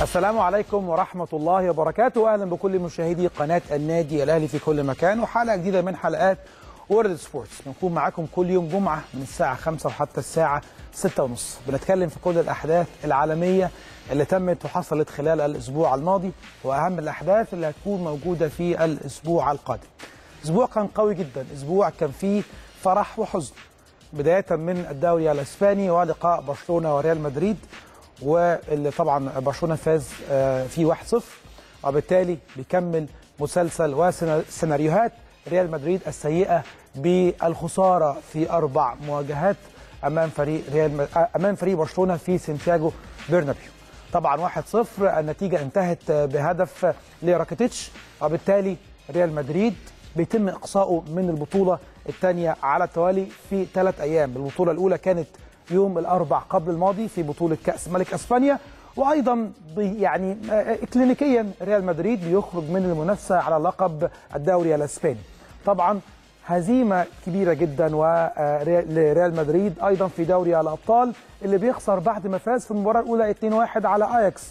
السلام عليكم ورحمة الله وبركاته أهلا بكل مشاهدي قناة النادي الأهلي في كل مكان وحلقة جديدة من حلقات وورد سبورتس بنكون معاكم كل يوم جمعة من الساعة 5 وحتى الساعة 6 ونص بنتكلم في كل الأحداث العالمية اللي تمت وحصلت خلال الأسبوع الماضي وأهم الأحداث اللي هتكون موجودة في الأسبوع القادم أسبوع كان قوي جدا أسبوع كان فيه فرح وحزن بداية من الدوري الإسباني ولقاء برشلونة وريال مدريد واللي طبعا برشلونه فاز فيه 1-0 وبالتالي بيكمل مسلسل وسيناريوهات ريال مدريد السيئه بالخساره في اربع مواجهات امام فريق ريال امام فريق برشلونه في سانتياغو برنابيو. طبعا 1-0 النتيجه انتهت بهدف لراكيتيتش وبالتالي ريال مدريد بيتم اقصائه من البطوله الثانيه على التوالي في ثلاث ايام، البطوله الاولى كانت يوم الاربع قبل الماضي في بطوله كاس ملك اسبانيا وايضا يعني كلينيكيا ريال مدريد بيخرج من المنافسه على لقب الدوري الاسباني. طبعا هزيمه كبيره جدا لريال مدريد ايضا في دوري الابطال اللي بيخسر بعد ما فاز في المباراه الاولى 2-1 على اياكس.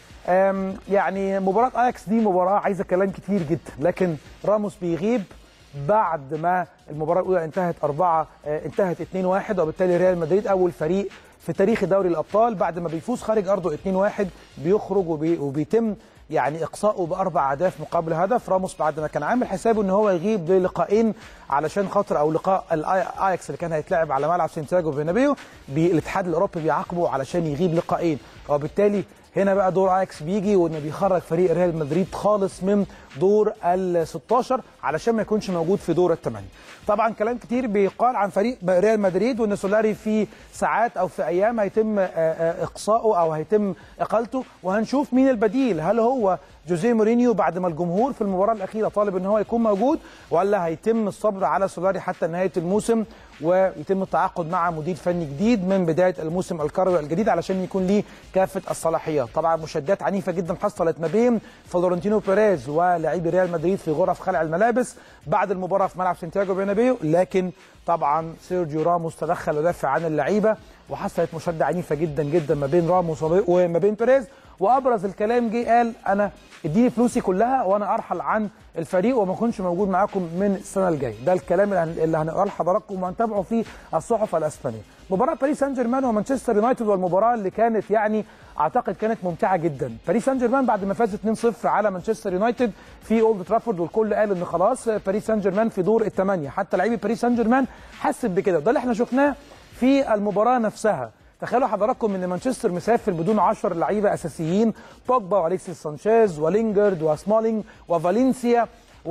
يعني مباراه اياكس دي مباراه عايزه كلام كتير جدا لكن راموس بيغيب بعد ما المباراه الاولى انتهت أربعة انتهت 2-1 وبالتالي ريال مدريد اول فريق في تاريخ دوري الابطال بعد ما بيفوز خارج ارضه 2-1 بيخرج وبي وبيتم يعني اقصائه باربع اهداف مقابل هدف راموس بعد ما كان عامل حسابه ان هو يغيب للقاءين علشان خاطر او لقاء الاياكس اللي كان هيتلعب على ملعب سانتياغو برنابيو الاتحاد الاوروبي بيعاقبه علشان يغيب لقاءين وبالتالي هنا بقى دور اياكس بيجي وانه بيخرج فريق ريال مدريد خالص من دور ال 16 علشان ما يكونش موجود في دور الثمانيه. طبعا كلام كتير بيقال عن فريق ريال مدريد وان سولاري في ساعات او في ايام هيتم اقصائه او هيتم اقالته وهنشوف مين البديل هل هو جوزيه مورينيو بعد ما الجمهور في المباراه الاخيره طالب ان هو يكون موجود ولا هيتم الصبر على سولاري حتى نهايه الموسم ويتم التعاقد مع مدير فني جديد من بدايه الموسم الكروي الجديد علشان يكون ليه كافه الصلاحيات طبعا مشادات عنيفه جدا حصلت ما بين فلورنتينو بيريز ولاعبي ريال مدريد في غرف خلع الملابس بعد المباراه في ملعب سانتياغو برنابيو لكن طبعا سيرجيو راموس تدخل ودافع عن اللعيبه وحصلت مشاده عنيفه جدا جدا ما بين راموس وما بين بيريز وابرز الكلام جه قال انا اديني فلوسي كلها وانا ارحل عن الفريق وما اكونش موجود معاكم من السنه الجايه ده الكلام اللي هنقراه لحضراتكم وهنتابعه في الصحف الاسبانيه مباراه باريس سان جيرمان ومانشستر يونايتد والمباراه اللي كانت يعني اعتقد كانت ممتعه جدا باريس سان جيرمان بعد ما فاز 2-0 على مانشستر يونايتد في اولد ترافورد والكل قال ان خلاص باريس سان جيرمان في دور الثمانيه حتى لعيبه باريس سان جيرمان حست بكده ده اللي احنا شفناه في المباراه نفسها تخيلوا حضراتكم ان مانشستر مسافر بدون 10 لعيبه اساسيين بوجبا واليكسيس سانشيز ولينجرد وسمولينج وفالنسيا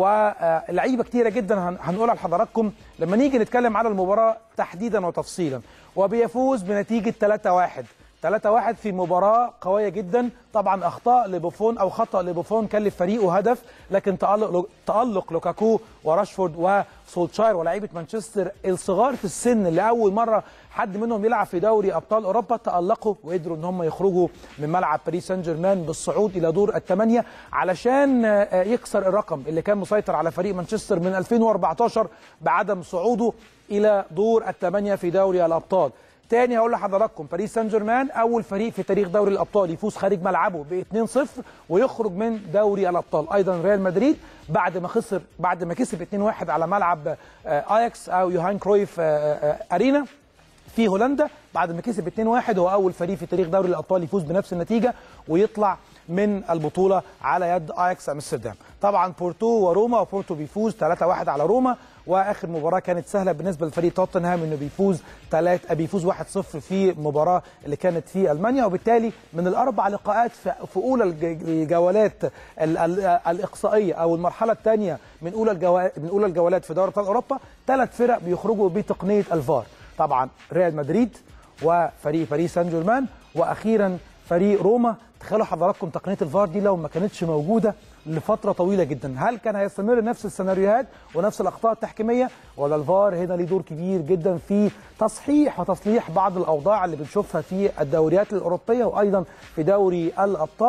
ولعيبه كتيره جدا هنقولها لحضراتكم لما نيجي نتكلم على المباراه تحديدا وتفصيلا وبيفوز بنتيجه 3-1 3-1 في مباراة قوية جدا طبعا أخطاء لبوفون أو خطأ لبوفون كلف فريقه هدف لكن تألق, تألق لوكاكو وراشفورد وسولتشاير ولاعيبة مانشستر الصغار في السن اللي أول مرة حد منهم يلعب في دوري أبطال أوروبا تألقوا وقدروا إن هم يخرجوا من ملعب باريس سان جيرمان بالصعود إلى دور الثمانية علشان يكسر الرقم اللي كان مسيطر على فريق مانشستر من 2014 بعدم صعوده إلى دور الثمانية في دوري الأبطال تاني هقول لحضراتكم باريس سان جيرمان اول فريق في تاريخ دوري الابطال يفوز خارج ملعبه ب 2-0 ويخرج من دوري الابطال ايضا ريال مدريد بعد ما خسر بعد ما كسب 2-1 على ملعب اياكس او يوهان كرويف ارينا في هولندا بعد ما كسب 2-1 هو اول فريق في تاريخ دوري الابطال يفوز بنفس النتيجه ويطلع من البطوله على يد اياكس امستردام طبعا بورتو وروما وبورتو بيفوز 3-1 على روما واخر مباراه كانت سهله بالنسبه لفريق توتنهام انه بيفوز 3 بيفوز 1-0 في مباراه اللي كانت في المانيا وبالتالي من الاربع لقاءات في اولى الجولات الاقصائيه او المرحله الثانيه من اولى الجولات من اولى الجولات في دوري ابطال اوروبا ثلاث فرق بيخرجوا بتقنيه الفار طبعا ريال مدريد وفريق باريس سان جيرمان واخيرا فريق روما تخيلوا حضراتكم تقنيه الفار دي لو ما كانتش موجوده لفتره طويله جدا هل كان هيستمر نفس السيناريوهات ونفس الاخطاء التحكيميه ولا الفار هنا ليه دور كبير جدا في تصحيح وتصليح بعض الاوضاع اللي بنشوفها في الدوريات الاوروبيه وايضا في دوري الابطال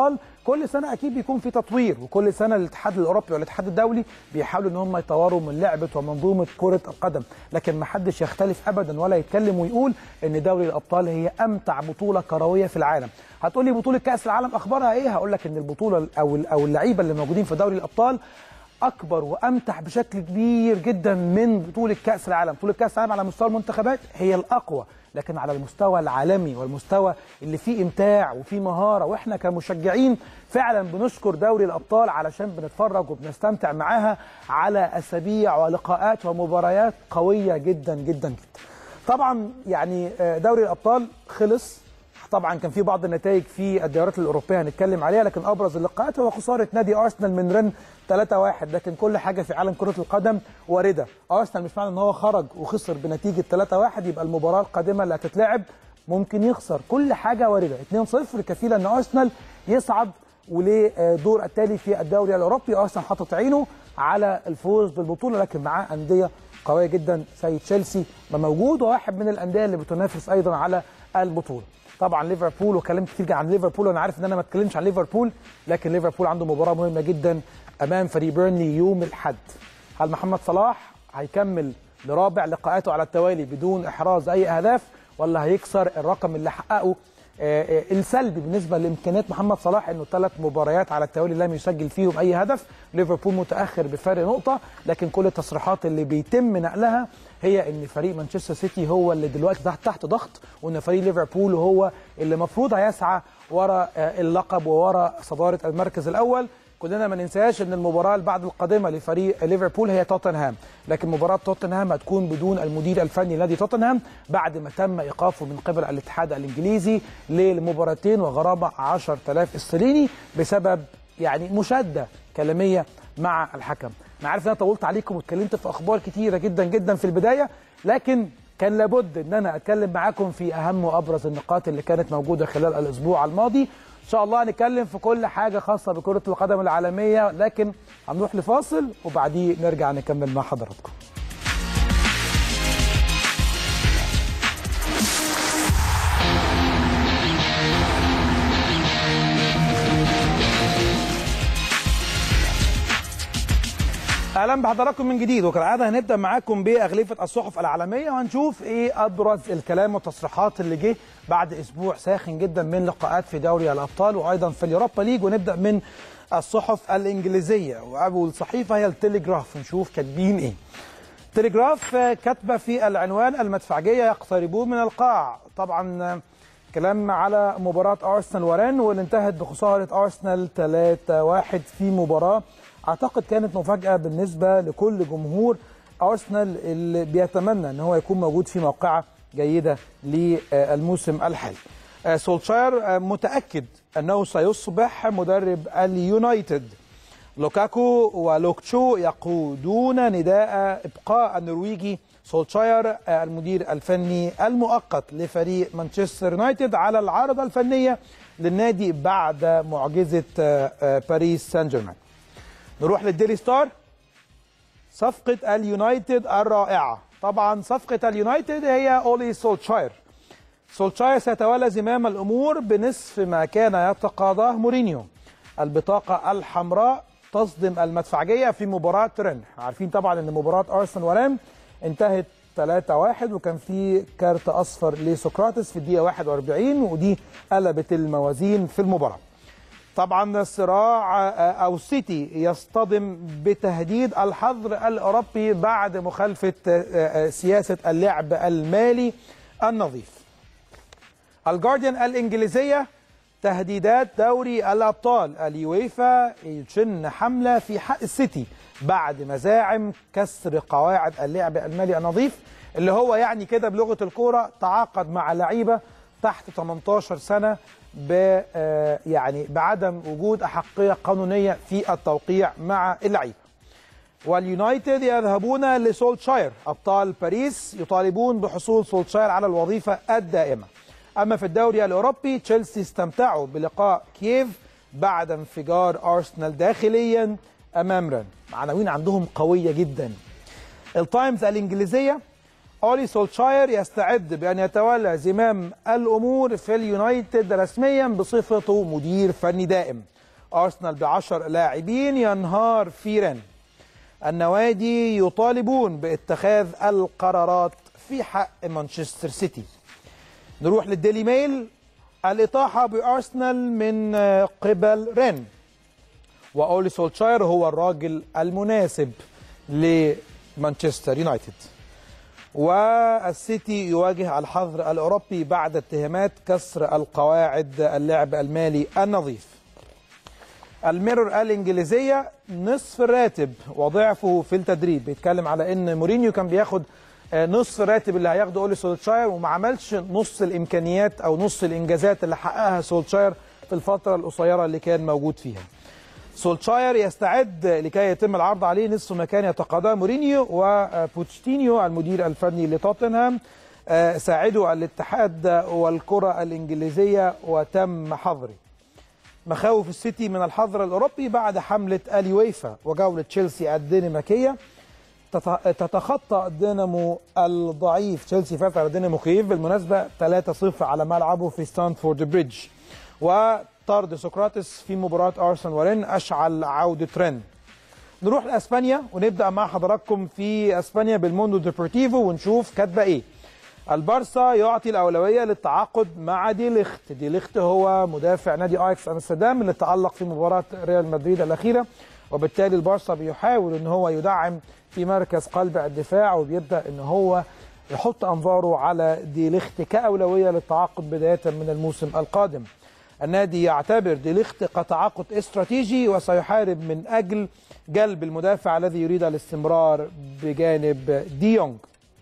كل سنه اكيد بيكون في تطوير وكل سنه الاتحاد الاوروبي والاتحاد الدولي بيحاولوا ان هم يطوروا من لعبه ومنظومه كره القدم لكن ما حدش يختلف ابدا ولا يتكلم ويقول ان دوري الابطال هي امتع بطوله كرويه في العالم هتقول لي بطوله كاس العالم اخبارها ايه هقول لك ان البطوله او او اللعيبه اللي موجودين في دوري الابطال اكبر وامتع بشكل كبير جدا من بطوله كاس العالم بطوله كاس العالم على مستوى المنتخبات هي الاقوى لكن على المستوى العالمي والمستوى اللي فيه امتاع وفيه مهاره واحنا كمشجعين فعلا بنشكر دوري الابطال علشان بنتفرج وبنستمتع معاها على اسابيع ولقاءات ومباريات قويه جدا جدا جدا طبعا يعني دوري الابطال خلص طبعا كان في بعض النتائج في الدورات الاوروبيه هنتكلم عليها لكن ابرز اللقاءات هو خساره نادي ارسنال من رن 3-1 لكن كل حاجه في عالم كره القدم وارده ارسنال مش معنى ان هو خرج وخسر بنتيجه 3-1 يبقى المباراه القادمه اللي هتتلعب ممكن يخسر كل حاجه وارده 2-0 كفيله ان ارسنال يصعد ولدور التالي في الدوري الاوروبي ارسنال حاطط عينه على الفوز بالبطوله لكن معاه انديه قويه جدا زي تشيلسي ما موجود وواحد من الانديه اللي بتنافس ايضا على البطوله طبعا ليفربول وكلام كتير عن ليفربول وانا عارف ان انا ما اتكلمش عن ليفربول لكن ليفربول عنده مباراه مهمه جدا امام فريق بيرنلي يوم الاحد هل محمد صلاح هيكمل لرابع لقاءاته على التوالي بدون احراز اي اهداف ولا هيكسر الرقم اللي حققه السلبي بالنسبه لامكانيات محمد صلاح انه ثلاث مباريات على التوالي لم يسجل فيهم اي هدف ليفربول متاخر بفارق نقطه لكن كل التصريحات اللي بيتم نقلها هي ان فريق مانشستر سيتي هو اللي دلوقتي تحت تحت ضغط وان فريق ليفربول هو اللي المفروض هيسعى ورا اللقب وورا صداره المركز الاول كلنا ما ننساش ان المباراه اللي بعد القادمه لفريق ليفربول هي توتنهام لكن مباراه توتنهام هتكون بدون المدير الفني لنادي توتنهام بعد ما تم ايقافه من قبل الاتحاد الانجليزي للمباراتين وغرامه 10000 استرليني بسبب يعني مشاده كلاميه مع الحكم انا عارف ان انا طولت عليكم واتكلمت في اخبار كتيره جدا جدا في البدايه لكن كان لابد ان انا اتكلم معاكم في اهم وابرز النقاط اللي كانت موجوده خلال الاسبوع الماضي ان شاء الله هنتكلم في كل حاجه خاصه بكره القدم العالميه لكن هنروح لفاصل وبعديه نرجع نكمل مع حضراتكم اهلا بحضراتكم من جديد وكالعاده هنبدا معاكم باغلفه الصحف العالميه وهنشوف ايه ابرز الكلام والتصريحات اللي جه بعد اسبوع ساخن جدا من لقاءات في دوري الابطال وايضا في اليوروبا ليج ونبدا من الصحف الانجليزيه واول صحيفه هي التليجراف نشوف كاتبين ايه التليجراف كاتبه في العنوان المدفعجيه يقتربون من القاع طبعا كلام على مباراه ارسنال وران واللي انتهت بخساره ارسنال 3-1 في مباراه اعتقد كانت مفاجاه بالنسبه لكل جمهور ارسنال اللي بيتمنى ان هو يكون موجود في موقعه جيده للموسم الحالي. سولشاير متاكد انه سيصبح مدرب اليونايتد. لوكاكو ولوكتشو يقودون نداء ابقاء النرويجي سولشاير المدير الفني المؤقت لفريق مانشستر يونايتد على العارضه الفنيه للنادي بعد معجزه باريس سان جيرمان. نروح للديلي ستار صفقة اليونايتد الرائعة طبعا صفقة اليونايتد هي أولي سولتشاير سولتشاير سيتولى زمام الأمور بنصف ما كان يتقاضاه مورينيو البطاقة الحمراء تصدم المدفعجية في مباراة رن عارفين طبعا أن مباراة أرسنال ورام انتهت 3-1 وكان في كارت أصفر لسقراطس في الدقيقة 41 ودي قلبت الموازين في المباراة طبعا الصراع او سيتي يصطدم بتهديد الحظر الاوروبي بعد مخالفه سياسه اللعب المالي النظيف. الجارديان الانجليزيه تهديدات دوري الابطال اليويفا يشن حمله في حق السيتي بعد مزاعم كسر قواعد اللعب المالي النظيف اللي هو يعني كده بلغه الكوره تعاقد مع لعيبه تحت 18 سنه ب يعني بعدم وجود احقيه قانونيه في التوقيع مع اللعيبه. واليونايتد يذهبون لسولتشاير ابطال باريس يطالبون بحصول سولتشاير على الوظيفه الدائمه. اما في الدوري الاوروبي تشيلسي استمتعوا بلقاء كييف بعد انفجار ارسنال داخليا امام رن. عناوين عندهم قويه جدا. التايمز الانجليزيه اولي سولشاير يستعد بان يتولى زمام الامور في اليونايتد رسميا بصفته مدير فني دائم أرسنال بعشر لاعبين ينهار في رن النوادي يطالبون باتخاذ القرارات في حق مانشستر سيتي نروح للديلي ميل الإطاحة بأرسنال من قبل رن وأولي سولشاير هو الراجل المناسب لمانشستر يونايتد والسيتي يواجه الحظر الأوروبي بعد اتهامات كسر القواعد اللعب المالي النظيف الميرور الإنجليزية نصف الراتب وضعفه في التدريب بيتكلم على ان مورينيو كان بياخد نصف الراتب اللي هياخده اولي سولتشاير وما عملش نص الامكانيات او نص الانجازات اللي حققها سولتشاير في الفتره القصيره اللي كان موجود فيها. سولتشاير يستعد لكي يتم العرض عليه نصف مكان يتقاضاه مورينيو وبوتشيتينيو المدير الفني لتوتنهام ساعدوا الاتحاد والكره الانجليزيه وتم حظره. مخاوف السيتي من الحظر الاوروبي بعد حمله اليويفا وجوله تشيلسي الدنماركيه تتخطى الدينامو الضعيف تشيلسي فاز على دينامو كييف بالمناسبه 3-0 على ملعبه في ستانفورد بريدج وطرد سقراطس في مباراه ارسنال ورين اشعل عوده رين نروح لاسبانيا ونبدا مع حضراتكم في اسبانيا بالموندو ديبورتيفو ونشوف كاتبه ايه البارسا يعطي الاولويه للتعاقد مع دي ليخت دي ليخت هو مدافع نادي اياكس امستردام اللي تالق في مباراه ريال مدريد الاخيره وبالتالي البارسا بيحاول ان هو يدعم في مركز قلب الدفاع وبيبدا ان هو يحط انظاره على دي ليخت كاولويه للتعاقد بدايه من الموسم القادم. النادي يعتبر دي ليخت كتعاقد استراتيجي وسيحارب من اجل جلب المدافع الذي يريد الاستمرار بجانب ديونج.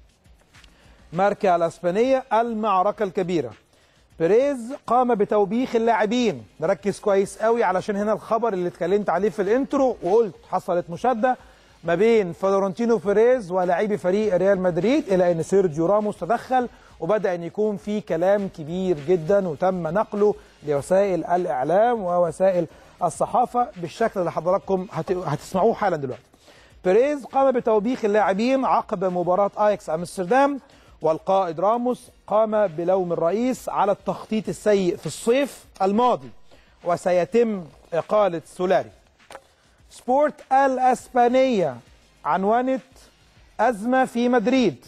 ماركا الاسبانيه المعركه الكبيره. بيريز قام بتوبيخ اللاعبين نركز كويس قوي علشان هنا الخبر اللي اتكلمت عليه في الانترو وقلت حصلت مشاده ما بين فلورنتينو بيريز ولاعبي فريق ريال مدريد الى ان سيرجيو راموس تدخل وبدا ان يكون في كلام كبير جدا وتم نقله لوسائل الاعلام ووسائل الصحافه بالشكل اللي حضراتكم هتسمعوه حالا دلوقتي. بيريز قام بتوبيخ اللاعبين عقب مباراه اياكس امستردام والقائد راموس قام بلوم الرئيس على التخطيط السيء في الصيف الماضي وسيتم إقالة سولاري سبورت الأسبانية عنونت أزمة في مدريد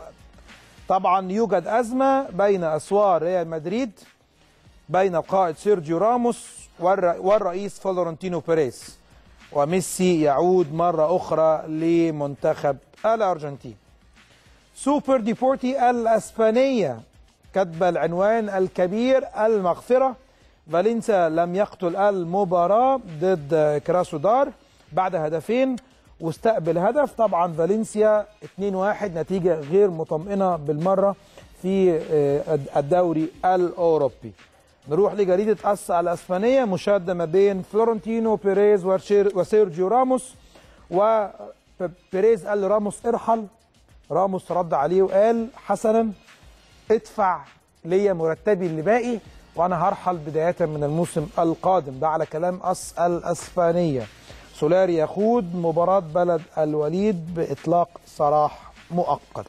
طبعا يوجد أزمة بين أسوار ريال مدريد بين القائد سيرجيو راموس والرئيس فلورنتينو بيريز وميسي يعود مرة أخرى لمنتخب الأرجنتين سوبر ديبورتي الأسبانية كتب العنوان الكبير المغفرة فالنسيا لم يقتل المباراة ضد كراسودار بعد هدفين واستقبل هدف طبعا فالنسيا 2-1 نتيجة غير مطمئنة بالمرة في الدوري الأوروبي نروح لجريدة أس الأسبانية مشادة ما بين فلورنتينو بيريز وسيرجيو راموس وبيريز قال لراموس ارحل راموس رد عليه وقال حسنا ادفع ليا مرتبي اللي باقي وانا هرحل بدايه من الموسم القادم ده على كلام اس الاسبانيه سولاري يخوض مباراه بلد الوليد باطلاق سراح مؤقت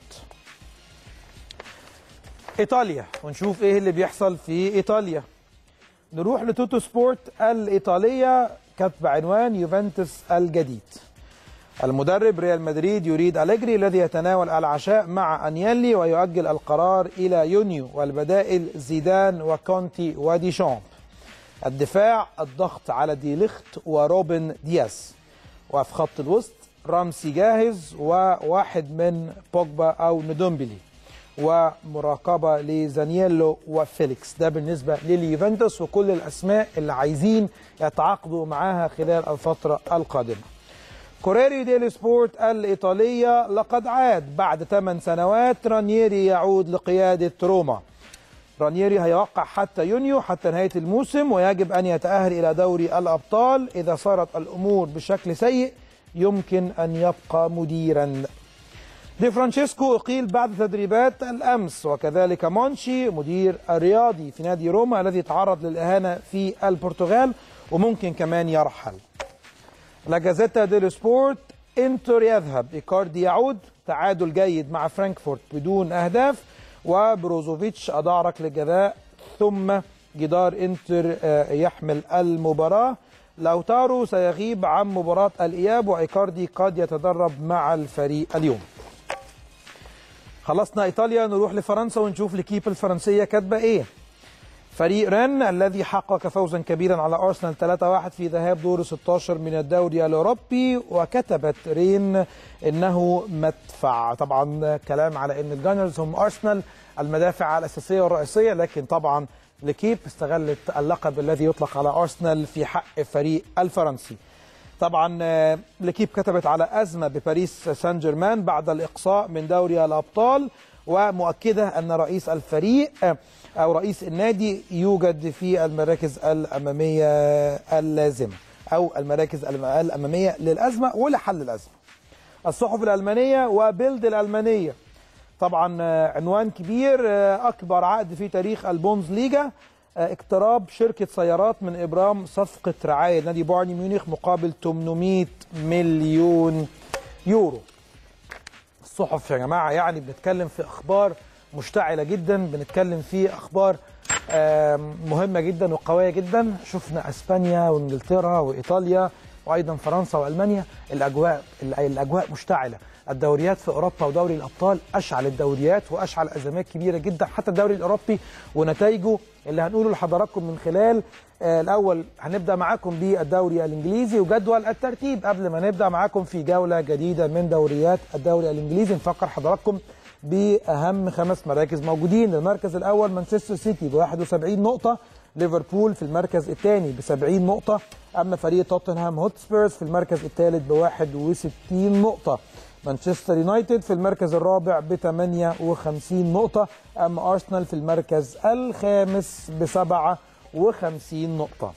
ايطاليا ونشوف ايه اللي بيحصل في ايطاليا نروح لتوتو سبورت الايطاليه كتب عنوان يوفنتوس الجديد المدرب ريال مدريد يريد أليجري الذي يتناول العشاء مع أنيلي ويؤجل القرار إلى يونيو والبدائل زيدان وكونتي وديشامب الدفاع الضغط على ديليخت وروبن دياس وفي خط الوسط رامسي جاهز وواحد من بوجبا أو ندومبلي ومراقبة لزانييلو وفيليكس ده بالنسبة لليوفنتوس وكل الأسماء اللي عايزين يتعاقدوا معاها خلال الفترة القادمة كوريري ديلي سبورت الإيطالية لقد عاد بعد 8 سنوات رانييري يعود لقيادة روما رانييري هيوقع حتى يونيو حتى نهاية الموسم ويجب أن يتأهل إلى دوري الأبطال إذا صارت الأمور بشكل سيء يمكن أن يبقى مديرا دي فرانشيسكو أقيل بعد تدريبات الأمس وكذلك مونشي مدير الرياضي في نادي روما الذي تعرض للإهانة في البرتغال وممكن كمان يرحل لا جازيتا ديلو سبورت انتر يذهب ايكاردي يعود تعادل جيد مع فرانكفورت بدون اهداف وبروزوفيتش اضاع ركله جزاء ثم جدار انتر يحمل المباراه لوتارو سيغيب عن مباراة الإياب وإيكاردي قد يتدرب مع الفريق اليوم خلصنا إيطاليا نروح لفرنسا ونشوف الكيب الفرنسية كاتبة إيه فريق رن الذي حقق فوزا كبيرا على أرسنال 3-1 في ذهاب دور 16 من الدوري الأوروبي وكتبت رين إنه مدفع طبعا كلام على أن الجانرز هم أرسنال المدافع الأساسية والرئيسية لكن طبعا لكيب استغلت اللقب الذي يطلق على أرسنال في حق فريق الفرنسي طبعا لكيب كتبت على أزمة بباريس سان جيرمان بعد الإقصاء من دوري الأبطال ومؤكدة أن رئيس الفريق أو رئيس النادي يوجد في المراكز الأمامية اللازمة أو المراكز الأمامية للأزمة ولحل الأزمة الصحف الألمانية وبيلد الألمانية طبعا عنوان كبير أكبر عقد في تاريخ البونز ليجا اقتراب شركة سيارات من إبرام صفقة رعاية نادي بايرن ميونخ مقابل 800 مليون يورو الصحف يا جماعة يعني بنتكلم في أخبار مشتعلة جدا بنتكلم في أخبار مهمة جدا وقوية جدا شفنا أسبانيا وإنجلترا وإيطاليا وأيضا فرنسا وألمانيا الأجواء الأجواء مشتعلة الدوريات في اوروبا ودوري الابطال اشعل الدوريات واشعل ازمات كبيره جدا حتى الدوري الاوروبي ونتائجه اللي هنقوله لحضراتكم من خلال آه الاول هنبدا معاكم بالدوري الانجليزي وجدول الترتيب قبل ما نبدا معاكم في جوله جديده من دوريات الدوري الانجليزي نفكر حضراتكم باهم خمس مراكز موجودين المركز الاول مانشستر سيتي ب 71 نقطه ليفربول في المركز الثاني ب 70 نقطه اما فريق توتنهام هوتسبيرز في المركز الثالث ب 61 نقطه مانشستر يونايتد في المركز الرابع ب 58 نقطة أما أرسنال في المركز الخامس ب 57 نقطة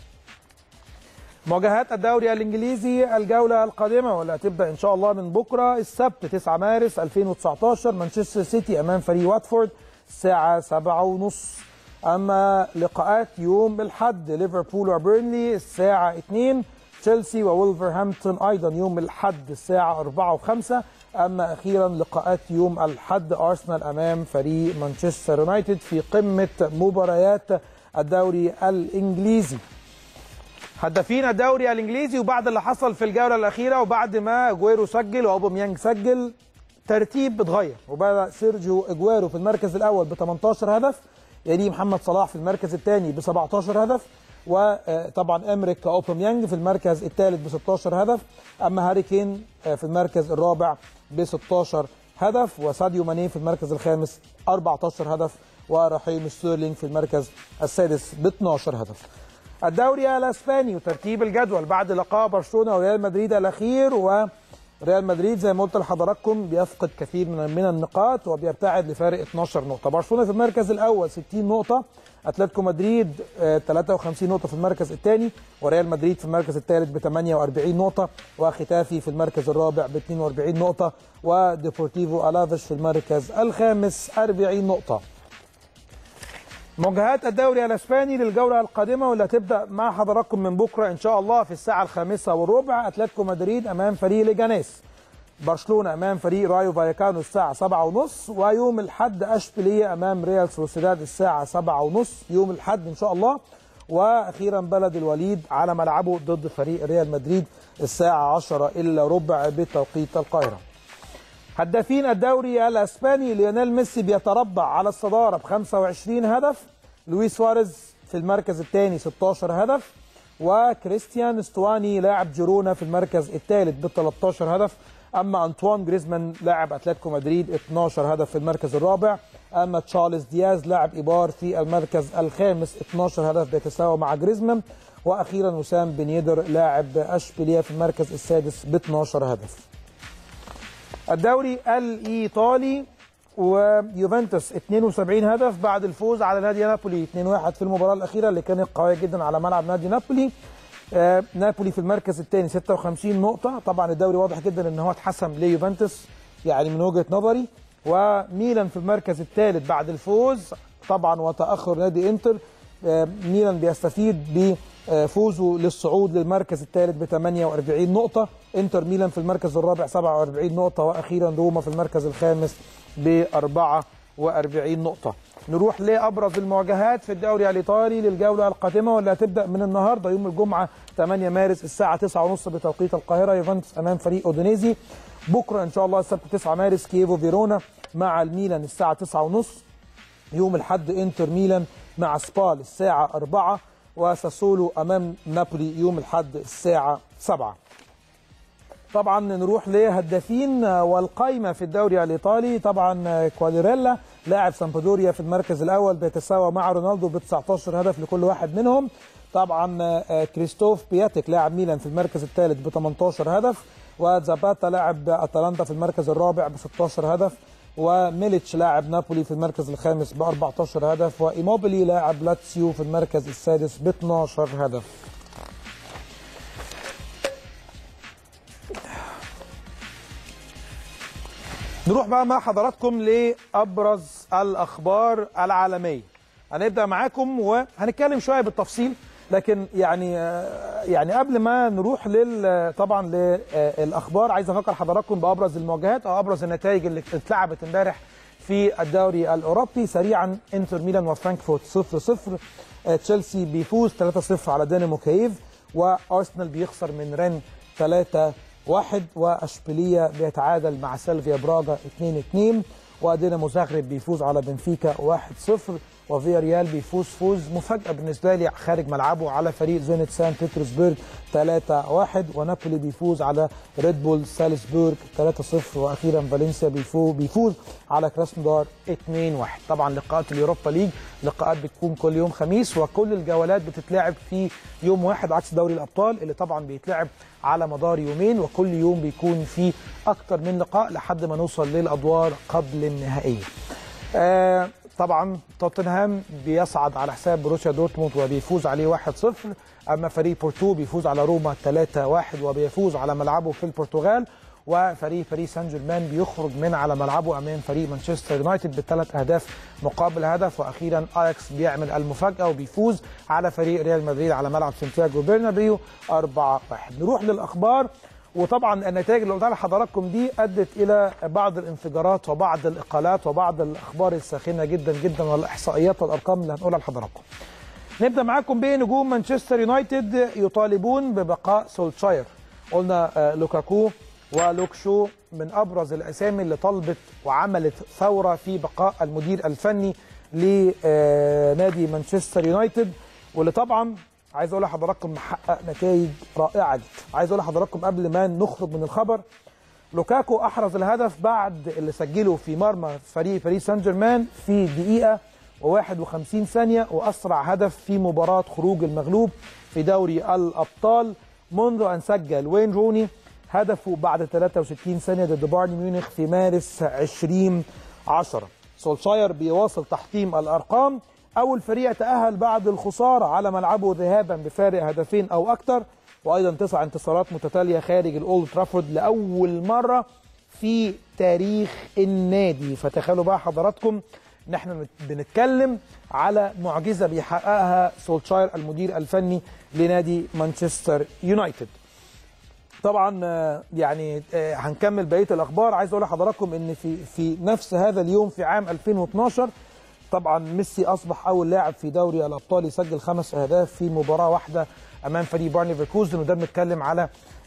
مواجهات الدوري الإنجليزي الجولة القادمة واللي هتبدأ إن شاء الله من بكرة السبت 9 مارس 2019 مانشستر سيتي أمام فريق واتفورد الساعة 7:30 أما لقاءات يوم الحد ليفربول وبيرنلي الساعة 2 تشيلسي وولفرهامبتون ايضا يوم الحد الساعه 4 و5 اما اخيرا لقاءات يوم الحد ارسنال امام فريق مانشستر يونايتد في قمه مباريات الدوري الانجليزي هدافين الدوري الانجليزي وبعد اللي حصل في الجوله الاخيره وبعد ما اجويرو سجل واوباميانج سجل ترتيب اتغير وبدا سيرجيو اجويرو في المركز الاول ب 18 هدف يليه محمد صلاح في المركز الثاني ب 17 هدف وطبعا امريك اوباميانج في المركز الثالث ب 16 هدف اما هاري كين في المركز الرابع ب 16 هدف وساديو ماني في المركز الخامس 14 هدف ورحيم ستيرلينج في المركز السادس ب 12 هدف الدوري الاسباني وترتيب الجدول بعد لقاء برشلونه وريال مدريد الاخير وريال مدريد زي ما قلت لحضراتكم بيفقد كثير من من النقاط وبيبتعد لفارق 12 نقطه برشلونه في المركز الاول 60 نقطه اتلتيكو مدريد 53 نقطه في المركز الثاني وريال مدريد في المركز الثالث ب 48 نقطه وختافي في المركز الرابع ب 42 نقطه وديبورتيفو الافيش في المركز الخامس 40 نقطه مواجهات الدوري الاسباني للجوله القادمه واللي هتبدا مع حضراتكم من بكره ان شاء الله في الساعه الخامسه والربع اتلتيكو مدريد امام فريق ليجانيس برشلونه امام فريق رايو فايكانو الساعه 7:30 ويوم الاحد اشبيليه امام ريال سوسيداد الساعه 7:30 يوم الاحد ان شاء الله واخيرا بلد الوليد على ملعبه ضد فريق ريال مدريد الساعه 10 الا ربع بتوقيت القاهره هدافين الدوري الاسباني ليونيل ميسي بيتربع على الصداره ب 25 هدف لويس سواريز في المركز الثاني 16 هدف وكريستيان استواني لاعب جيرونا في المركز الثالث ب 13 هدف اما انطوان جريزمان لاعب اتلتيكو مدريد 12 هدف في المركز الرابع اما تشارلز دياز لاعب ايبار في المركز الخامس 12 هدف بيتساوى مع جريزمان واخيرا وسام بن يدر لاعب اشبيليه في المركز السادس ب 12 هدف الدوري الايطالي ويوفنتوس 72 هدف بعد الفوز على نادي نابولي 2-1 في المباراه الاخيره اللي كانت قويه جدا على ملعب نادي نابولي آه نابولي في المركز الثاني 56 نقطه طبعا الدوري واضح جدا ان هو اتحسم ليوفنتوس يعني من وجهه نظري وميلان في المركز الثالث بعد الفوز طبعا وتاخر نادي انتر آه ميلان بيستفيد بفوزه للصعود للمركز الثالث ب 48 نقطه انتر ميلان في المركز الرابع 47 نقطه واخيرا روما في المركز الخامس ب 44 نقطه نروح لابرز المواجهات في الدوري الايطالي للجوله القادمه واللي هتبدا من النهارده يوم الجمعه 8 مارس الساعه 9:30 بتوقيت القاهره يوفنتوس امام فريق اودينيزي بكره ان شاء الله السبت 9 مارس كييفو فيرونا مع الميلان الساعه 9:30 يوم الاحد انتر ميلان مع سبال الساعه 4 وساسولو امام نابولي يوم الاحد الساعه 7 طبعا نروح لهدافين والقايمه في الدوري الايطالي طبعا كواليريلا لاعب سامبدوريا في المركز الاول بيتساوى مع رونالدو ب 19 هدف لكل واحد منهم طبعا كريستوف بياتيك لاعب ميلان في المركز الثالث ب 18 هدف وزاباتا لاعب اتلانتا في المركز الرابع ب 16 هدف وميليتش لاعب نابولي في المركز الخامس ب 14 هدف وايموبيلي لاعب لاتسيو في المركز السادس ب 12 هدف نروح بقى مع حضراتكم لابرز الاخبار العالميه هنبدا معاكم وهنتكلم شويه بالتفصيل لكن يعني يعني قبل ما نروح لل طبعا للاخبار عايز افكر حضراتكم بابرز المواجهات او ابرز النتائج اللي اتلعبت امبارح في الدوري الاوروبي سريعا انتر ميلان وفرانكفورت 0 0 تشيلسي بيفوز 3 0 على دينامو كييف وارسنال بيخسر من رين 3 واحد واشبيليه بيتعادل مع سيلفيا براغا 2 2 ودينامو زاغرب بيفوز على بنفيكا 1 0 وفيا ريال بيفوز فوز مفاجاه بالنسبه لي خارج ملعبه على فريق زينت سان بيترسبرج 3 1 ونابولي بيفوز على ريد بول سالزبورج 3 0 واخيرا فالنسيا بيفوز بيفوز على كراسنودار 2 1 طبعا لقاءات اليوروبا ليج لقاءات بتكون كل يوم خميس وكل الجولات بتتلعب في يوم واحد عكس دوري الابطال اللي طبعا بيتلعب على مدار يومين وكل يوم بيكون فيه اكتر من لقاء لحد ما نوصل للادوار قبل النهائيه. آه طبعا توتنهام بيصعد على حساب بروسيا دورتموند وبيفوز عليه 1-0 اما فريق بورتو بيفوز على روما 3-1 وبيفوز على ملعبه في البرتغال وفريق باريس سان جيرمان بيخرج من على ملعبه امام فريق مانشستر يونايتد بثلاث اهداف مقابل هدف واخيرا اياكس بيعمل المفاجاه وبيفوز على فريق ريال مدريد على ملعب سانتياغو برنابيو 4-1 نروح للاخبار وطبعا النتائج اللي قلتها لحضراتكم دي ادت الى بعض الانفجارات وبعض الاقالات وبعض الاخبار الساخنه جدا جدا والاحصائيات والارقام اللي هنقولها لحضراتكم. نبدا معاكم بنجوم مانشستر يونايتد يطالبون ببقاء سولشاير. قلنا لوكاكو ولوكشو من ابرز الاسامي اللي طلبت وعملت ثوره في بقاء المدير الفني لنادي مانشستر يونايتد واللي طبعا عايز اقول لحضراتكم محقق نتائج رائعه جدا عايز اقول لحضراتكم قبل ما نخرج من الخبر لوكاكو احرز الهدف بعد اللي سجله في مرمى فريق باريس سان جيرمان في دقيقه و51 ثانيه واسرع هدف في مباراه خروج المغلوب في دوري الابطال منذ ان سجل وين روني هدفه بعد 63 ثانيه ضد بايرن ميونخ في مارس 2010 سولشاير بيواصل تحطيم الارقام أول فريق تأهل بعد الخسارة على ملعبه ذهابا بفارق هدفين أو أكثر وأيضا تسع انتصارات متتالية خارج الأولد ترافورد لأول مرة في تاريخ النادي فتخيلوا بقى حضراتكم ان احنا بنتكلم على معجزه بيحققها سولشاير المدير الفني لنادي مانشستر يونايتد. طبعا يعني هنكمل بقيه الاخبار عايز اقول لحضراتكم ان في في نفس هذا اليوم في عام 2012 طبعا ميسي اصبح اول لاعب في دوري الابطال يسجل خمس اهداف في مباراه واحده امام فريق بايرن ليفركوزن وده بنتكلم على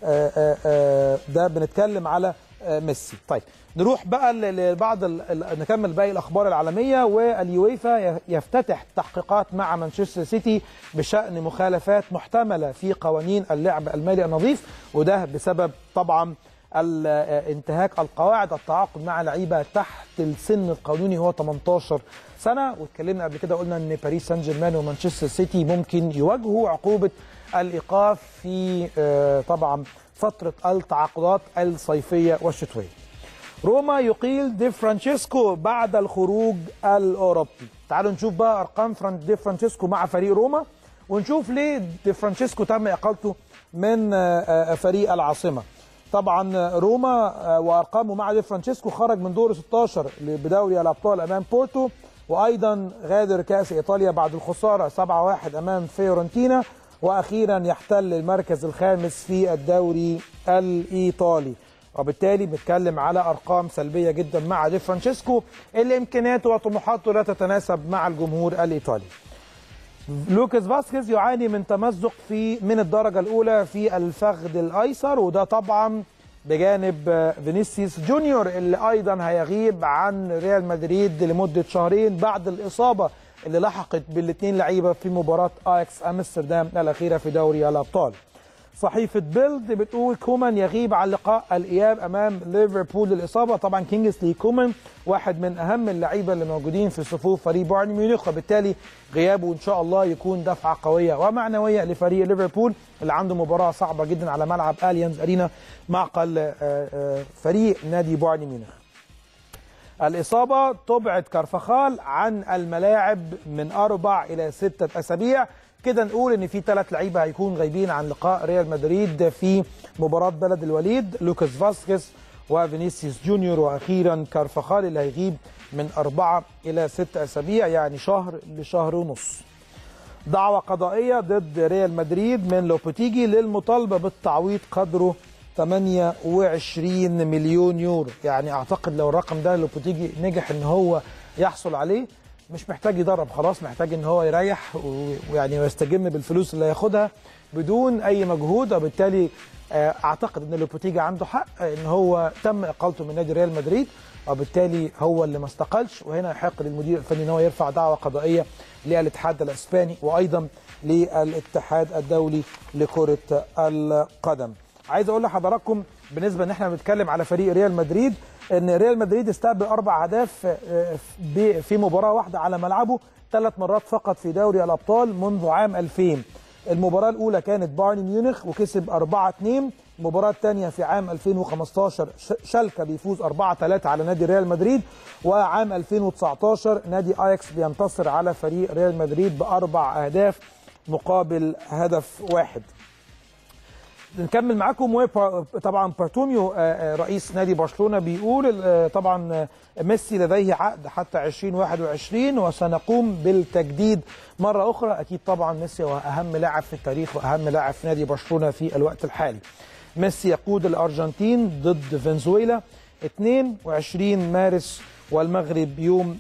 ده بنتكلم على ميسي طيب نروح بقى لبعض نكمل باقي الاخبار العالميه واليويفا يفتتح تحقيقات مع مانشستر سيتي بشان مخالفات محتمله في قوانين اللعب المالي النظيف وده بسبب طبعا انتهاك القواعد التعاقد مع لعيبه تحت السن القانوني هو 18 سنه واتكلمنا قبل كده قلنا ان باريس سان جيرمان ومانشستر سيتي ممكن يواجهوا عقوبه الايقاف في طبعا فتره التعاقدات الصيفيه والشتويه. روما يقيل دي فرانشيسكو بعد الخروج الاوروبي. تعالوا نشوف بقى ارقام دي فرانشيسكو مع فريق روما ونشوف ليه دي فرانشيسكو تم اقالته من فريق العاصمه. طبعا روما وارقامه مع دي فرانشيسكو خرج من دور 16 بدوري الابطال امام بورتو وايضا غادر كاس ايطاليا بعد الخساره 7-1 امام فيورنتينا واخيرا يحتل المركز الخامس في الدوري الايطالي وبالتالي بنتكلم على ارقام سلبيه جدا مع دي فرانشيسكو اللي امكانياته وطموحاته لا تتناسب مع الجمهور الايطالي لوكاس فاسكيز يعاني من تمزق في من الدرجه الاولى في الفخذ الايسر وده طبعا بجانب فينيسيوس جونيور اللي ايضا هيغيب عن ريال مدريد لمده شهرين بعد الاصابه اللي لحقت بالاثنين لعيبه في مباراه اياكس امستردام الاخيره في دوري الابطال. صحيفه بيلد بتقول كومان يغيب عن لقاء الاياب امام ليفربول للاصابه طبعا كينجسلي كومان واحد من اهم اللعيبه اللي موجودين في صفوف فريق بايرن ميونخ وبالتالي غيابه ان شاء الله يكون دفعه قويه ومعنويه لفريق ليفربول اللي عنده مباراه صعبه جدا على ملعب اليانز ارينا معقل فريق نادي بايرن ميونخ الإصابة تبعد كارفخال عن الملاعب من أربع إلى ستة أسابيع كده نقول ان في ثلاث لعيبه هيكون غايبين عن لقاء ريال مدريد في مباراه بلد الوليد لوكاس فاسكيز وفينيسيوس جونيور واخيرا كارفخال اللي هيغيب من اربعه الى ست اسابيع يعني شهر لشهر ونص. دعوه قضائيه ضد ريال مدريد من لوبوتيجي للمطالبه بالتعويض قدره 28 مليون يورو يعني اعتقد لو الرقم ده لوبوتيجي نجح ان هو يحصل عليه مش محتاج يدرب خلاص محتاج ان هو يريح ويعني ويستجم بالفلوس اللي هياخدها بدون اي مجهود وبالتالي اعتقد ان لوبوتيجي عنده حق ان هو تم اقالته من نادي ريال مدريد وبالتالي هو اللي ما استقالش وهنا يحق للمدير الفني ان هو يرفع دعوه قضائيه للاتحاد الاسباني وايضا للاتحاد الدولي لكره القدم. عايز اقول لحضراتكم بالنسبه ان احنا بنتكلم على فريق ريال مدريد ان ريال مدريد استقبل اربع اهداف في مباراه واحده على ملعبه ثلاث مرات فقط في دوري الابطال منذ عام 2000 المباراه الاولى كانت بايرن ميونخ وكسب 4 2 المباراه الثانيه في عام 2015 شالكا بيفوز 4 3 على نادي ريال مدريد وعام 2019 نادي اياكس بينتصر على فريق ريال مدريد باربع اهداف مقابل هدف واحد نكمل معاكم طبعا بارتوميو رئيس نادي برشلونه بيقول طبعا ميسي لديه عقد حتى 2021 وسنقوم بالتجديد مره اخرى اكيد طبعا ميسي هو اهم لاعب في التاريخ واهم لاعب في نادي برشلونه في الوقت الحالي. ميسي يقود الارجنتين ضد فنزويلا 22 مارس والمغرب يوم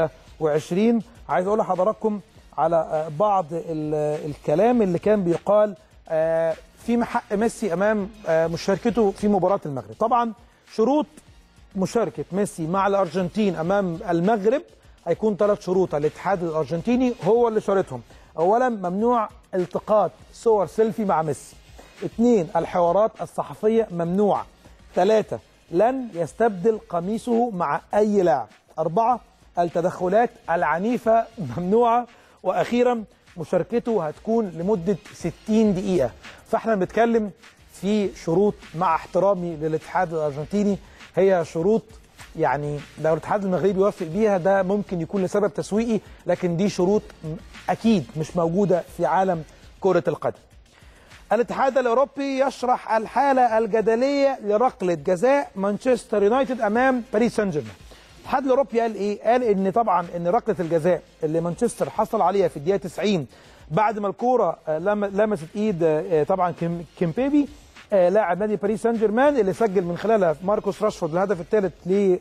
26 عايز اقول لحضراتكم على بعض الكلام اللي كان بيقال في حق ميسي امام مشاركته في مباراه المغرب طبعا شروط مشاركه ميسي مع الارجنتين امام المغرب هيكون ثلاث شروط الاتحاد الارجنتيني هو اللي شارطهم اولا ممنوع التقاط صور سيلفي مع ميسي اثنين الحوارات الصحفيه ممنوعه ثلاثه لن يستبدل قميصه مع اي لاعب اربعه التدخلات العنيفه ممنوعه واخيرا مشاركته هتكون لمده 60 دقيقه فاحنا بنتكلم في شروط مع احترامي للاتحاد الارجنتيني هي شروط يعني لو الاتحاد المغربي يوافق بيها ده ممكن يكون لسبب تسويقي لكن دي شروط اكيد مش موجوده في عالم كره القدم. الاتحاد الاوروبي يشرح الحاله الجدليه لركله جزاء مانشستر يونايتد امام باريس سان جيرمان. الاتحاد الاوروبي قال ايه؟ قال ان طبعا ان ركله الجزاء اللي مانشستر حصل عليها في الدقيقه 90 بعد ما الكوره لمست ايد طبعا كيمبيبي لاعب نادي باريس سان جيرمان اللي سجل من خلالها ماركوس راشفورد الهدف الثالث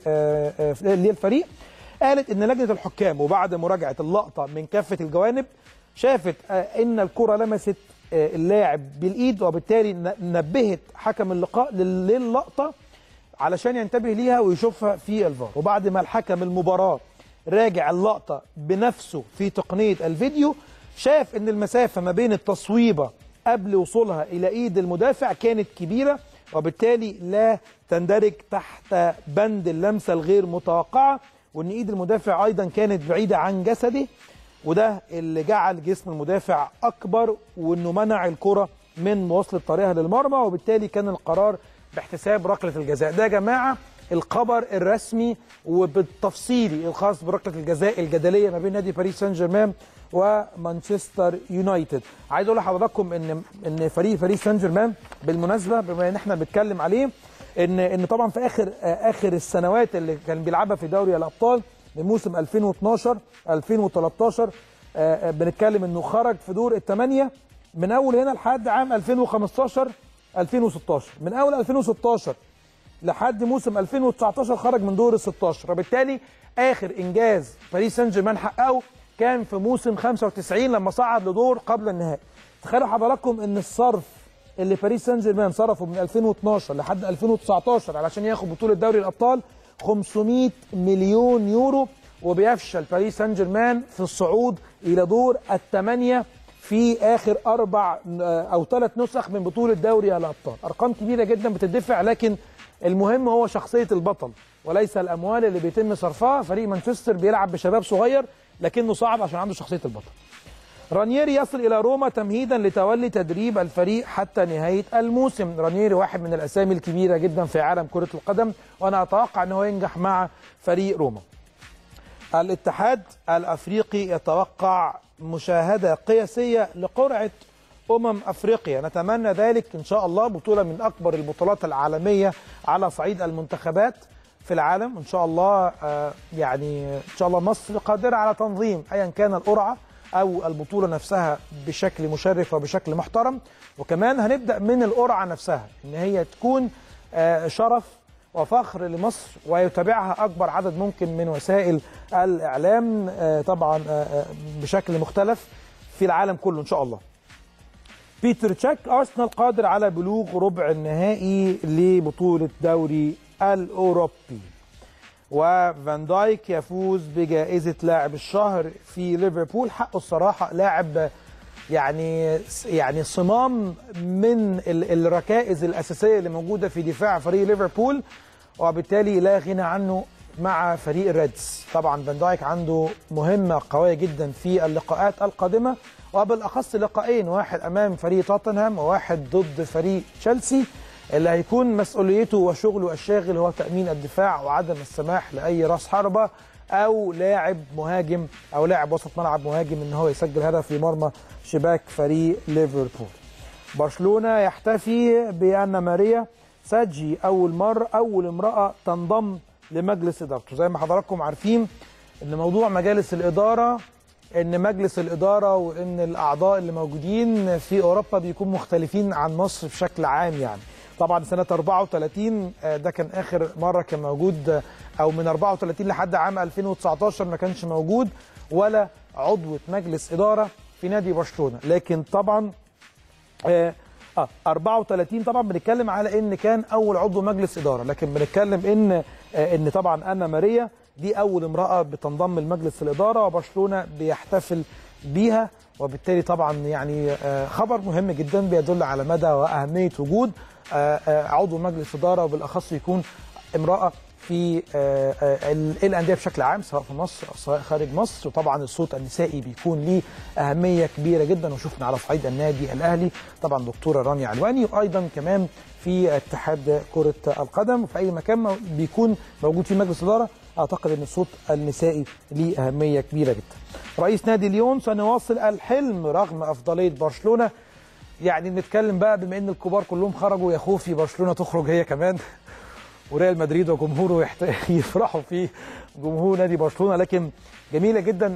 للفريق قالت ان لجنه الحكام وبعد مراجعه اللقطه من كافه الجوانب شافت ان الكره لمست اللاعب بالايد وبالتالي نبهت حكم اللقاء للقطه علشان ينتبه ليها ويشوفها في الفار وبعد ما الحكم المباراه راجع اللقطه بنفسه في تقنيه الفيديو شاف ان المسافه ما بين التصويبه قبل وصولها الى ايد المدافع كانت كبيره وبالتالي لا تندرج تحت بند اللمسه الغير متوقعه وان ايد المدافع ايضا كانت بعيده عن جسده وده اللي جعل جسم المدافع اكبر وانه منع الكره من مواصله طريقها للمرمى وبالتالي كان القرار باحتساب ركله الجزاء ده يا جماعه الخبر الرسمي وبالتفصيلي الخاص بركله الجزاء الجدليه ما بين نادي باريس سان جيرمان ومانشستر يونايتد عايز اقول لحضراتكم ان ان فريق باريس سان جيرمان بالمناسبه بما ان احنا بنتكلم عليه ان ان طبعا في اخر اخر السنوات اللي كان بيلعبها في دوري الابطال من موسم 2012 2013 بنتكلم انه خرج في دور الثمانيه من اول هنا لحد عام 2015 2016 من اول 2016 لحد موسم 2019 خرج من دور ال 16 وبالتالي اخر انجاز باريس سان جيرمان حققه كان في موسم 95 لما صعد لدور قبل النهائي تخيلوا حضراتكم ان الصرف اللي باريس سان جيرمان صرفه من 2012 لحد 2019 علشان ياخد بطوله دوري الابطال 500 مليون يورو وبيفشل باريس سان جيرمان في الصعود الى دور الثمانيه في اخر اربع او ثلاث نسخ من بطوله دوري الابطال ارقام كبيره جدا بتدفع لكن المهم هو شخصيه البطل وليس الاموال اللي بيتم صرفها فريق مانشستر بيلعب بشباب صغير لكنه صعب عشان عنده شخصيه البطل رانييري يصل الى روما تمهيدا لتولي تدريب الفريق حتى نهايه الموسم رانييري واحد من الاسامي الكبيره جدا في عالم كره القدم وانا اتوقع ان هو ينجح مع فريق روما الاتحاد الافريقي يتوقع مشاهده قياسيه لقرعه امم افريقيا نتمنى ذلك ان شاء الله بطوله من اكبر البطولات العالميه على صعيد المنتخبات في العالم ان شاء الله يعني ان شاء الله مصر قادره على تنظيم ايا كان القرعه او البطوله نفسها بشكل مشرف وبشكل محترم وكمان هنبدا من القرعه نفسها ان هي تكون شرف وفخر لمصر ويتابعها اكبر عدد ممكن من وسائل الاعلام طبعا بشكل مختلف في العالم كله ان شاء الله. بيتر تشاك ارسنال قادر على بلوغ ربع النهائي لبطوله دوري الاوروبي. وفان دايك يفوز بجائزه لاعب الشهر في ليفربول حقه الصراحه لاعب يعني يعني صمام من الركائز الاساسيه اللي موجوده في دفاع فريق ليفربول وبالتالي لا غنى عنه مع فريق الريدز طبعا فان دايك عنده مهمه قويه جدا في اللقاءات القادمه وبالاخص لقاءين واحد امام فريق توتنهام وواحد ضد فريق تشيلسي اللي هيكون مسؤوليته وشغله الشاغل هو تامين الدفاع وعدم السماح لاي راس حربه او لاعب مهاجم او لاعب وسط ملعب مهاجم ان هو يسجل هدف في مرمى شباك فريق ليفربول. برشلونه يحتفي بان ماريا ساجي اول مره اول امراه تنضم لمجلس ادارته، زي ما حضراتكم عارفين ان موضوع مجالس الاداره ان مجلس الاداره وان الاعضاء اللي موجودين في اوروبا بيكون مختلفين عن مصر بشكل عام يعني. طبعا سنه 34 ده كان اخر مره كان موجود او من 34 لحد عام 2019 ما كانش موجود ولا عضوة مجلس إدارة في نادي برشلونة لكن طبعا آه, آه 34 طبعا بنتكلم على ان كان اول عضو مجلس اداره لكن بنتكلم ان آه ان طبعا انا ماريا دي اول امراه بتنضم لمجلس الاداره وبرشلونه بيحتفل بيها وبالتالي طبعا يعني آه خبر مهم جدا بيدل على مدى واهميه وجود عضو مجلس اداره وبالاخص يكون امراه في الانديه بشكل عام سواء في مصر او سواء خارج مصر وطبعا الصوت النسائي بيكون ليه اهميه كبيره جدا وشفنا على صعيد النادي الاهلي طبعا دكتوره رانيا علواني وايضا كمان في اتحاد كره القدم في اي مكان بيكون موجود في مجلس اداره اعتقد ان الصوت النسائي ليه اهميه كبيره جدا. رئيس نادي ليون سنواصل الحلم رغم افضليه برشلونه يعني بنتكلم بقى بما ان الكبار كلهم خرجوا يا خوفي برشلونه تخرج هي كمان وريال مدريد وجمهوره يفرحوا في جمهور نادي برشلونه لكن جميله جدا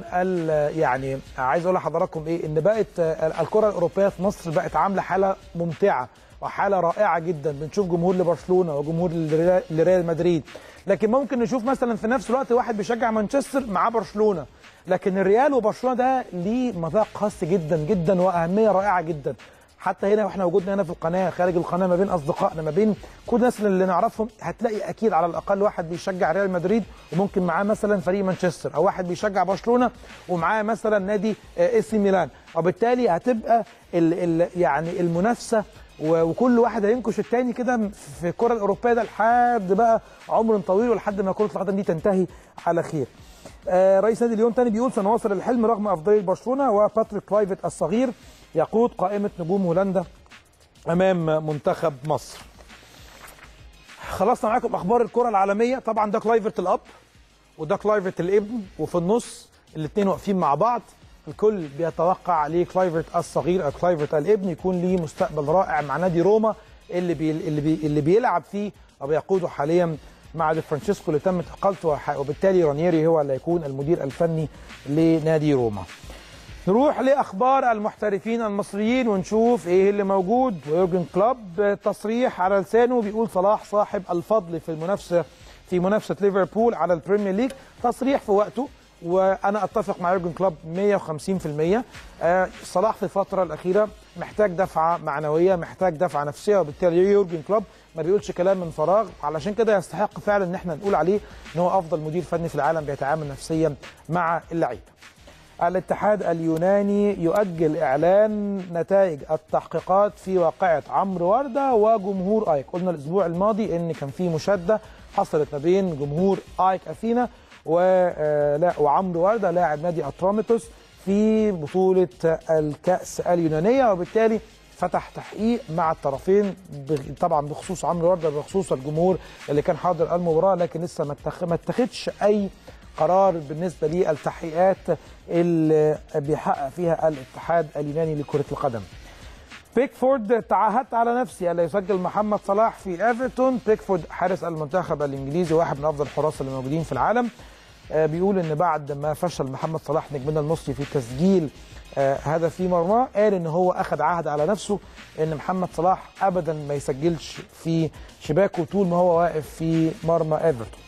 يعني عايز اقول لحضراتكم ايه ان بقت الكره الاوروبيه في مصر بقت عامله حاله ممتعه وحاله رائعه جدا بنشوف جمهور لبرشلونه وجمهور لريال مدريد لكن ممكن نشوف مثلا في نفس الوقت واحد بيشجع مانشستر مع برشلونه لكن الريال وبرشلونه ده ليه مذاق خاص جدا جدا واهميه رائعه جدا حتى هنا واحنا وجودنا هنا في القناه خارج القناه ما بين اصدقائنا ما بين كل الناس اللي نعرفهم هتلاقي اكيد على الاقل واحد بيشجع ريال مدريد وممكن معاه مثلا فريق مانشستر او واحد بيشجع برشلونه ومعاه مثلا نادي اي سي ميلان وبالتالي هتبقى ال ال يعني المنافسه وكل واحد هينكش التاني كده في الكره الاوروبيه ده لحد بقى عمر طويل ولحد ما كره القدم دي تنتهي على خير. آه رئيس نادي ليون تاني بيقول سنواصل الحلم رغم افضليه برشلونه وباتريك كلايفت الصغير يقود قائمه نجوم هولندا امام منتخب مصر. خلصنا معاكم اخبار الكره العالميه طبعا ده كلايفرت الاب وده كلايفرت الابن وفي النص الاثنين واقفين مع بعض الكل بيتوقع عليه كلايفرت الصغير او كلايفرت الابن يكون ليه مستقبل رائع مع نادي روما اللي بي اللي, بي اللي بيلعب فيه وبيقوده حاليا مع دي فرانشيسكو اللي تم اقالته وبالتالي رانييري هو اللي هيكون المدير الفني لنادي روما. نروح لاخبار المحترفين المصريين ونشوف ايه اللي موجود ويورجن كلوب تصريح على لسانه بيقول صلاح صاحب الفضل في المنافسه في منافسه ليفربول على البريمير ليج تصريح في وقته وانا اتفق مع يورجن كلوب 150% آه، صلاح في الفتره الاخيره محتاج دفعه معنويه محتاج دفعه نفسيه وبالتالي يورجن كلوب ما بيقولش كلام من فراغ علشان كده يستحق فعلا ان احنا نقول عليه ان هو افضل مدير فني في العالم بيتعامل نفسيا مع اللعيبه الاتحاد اليوناني يؤجل اعلان نتائج التحقيقات في واقعه عمرو ورده وجمهور ايك قلنا الاسبوع الماضي ان كان في مشاده حصلت ما بين جمهور ايك اثينا و آه، لا وعمرو ورده لاعب نادي اتراميتوس في بطوله الكاس اليونانيه وبالتالي فتح تحقيق مع الطرفين بغ- طبعا بخصوص عمرو ورده بخصوص الجمهور اللي كان حاضر المباراه لكن لسه ما اتخ- ما اتخذش اي قرار بالنسبه للتحقيقات اللي بيحقق فيها الاتحاد اليوناني لكره القدم. بيكفورد تعهدت على نفسي الا يسجل محمد صلاح في ايفرتون بيكفورد حارس المنتخب الانجليزي واحد من افضل الحراس اللي موجودين في العالم آه، بيقول ان بعد ما فشل محمد صلاح نجمنا المصري في تسجيل آه، هدف في مرماه قال ان هو اخذ عهد على نفسه ان محمد صلاح ابدا ما يسجلش في شباكه طول ما هو واقف في مرمى ايفرتون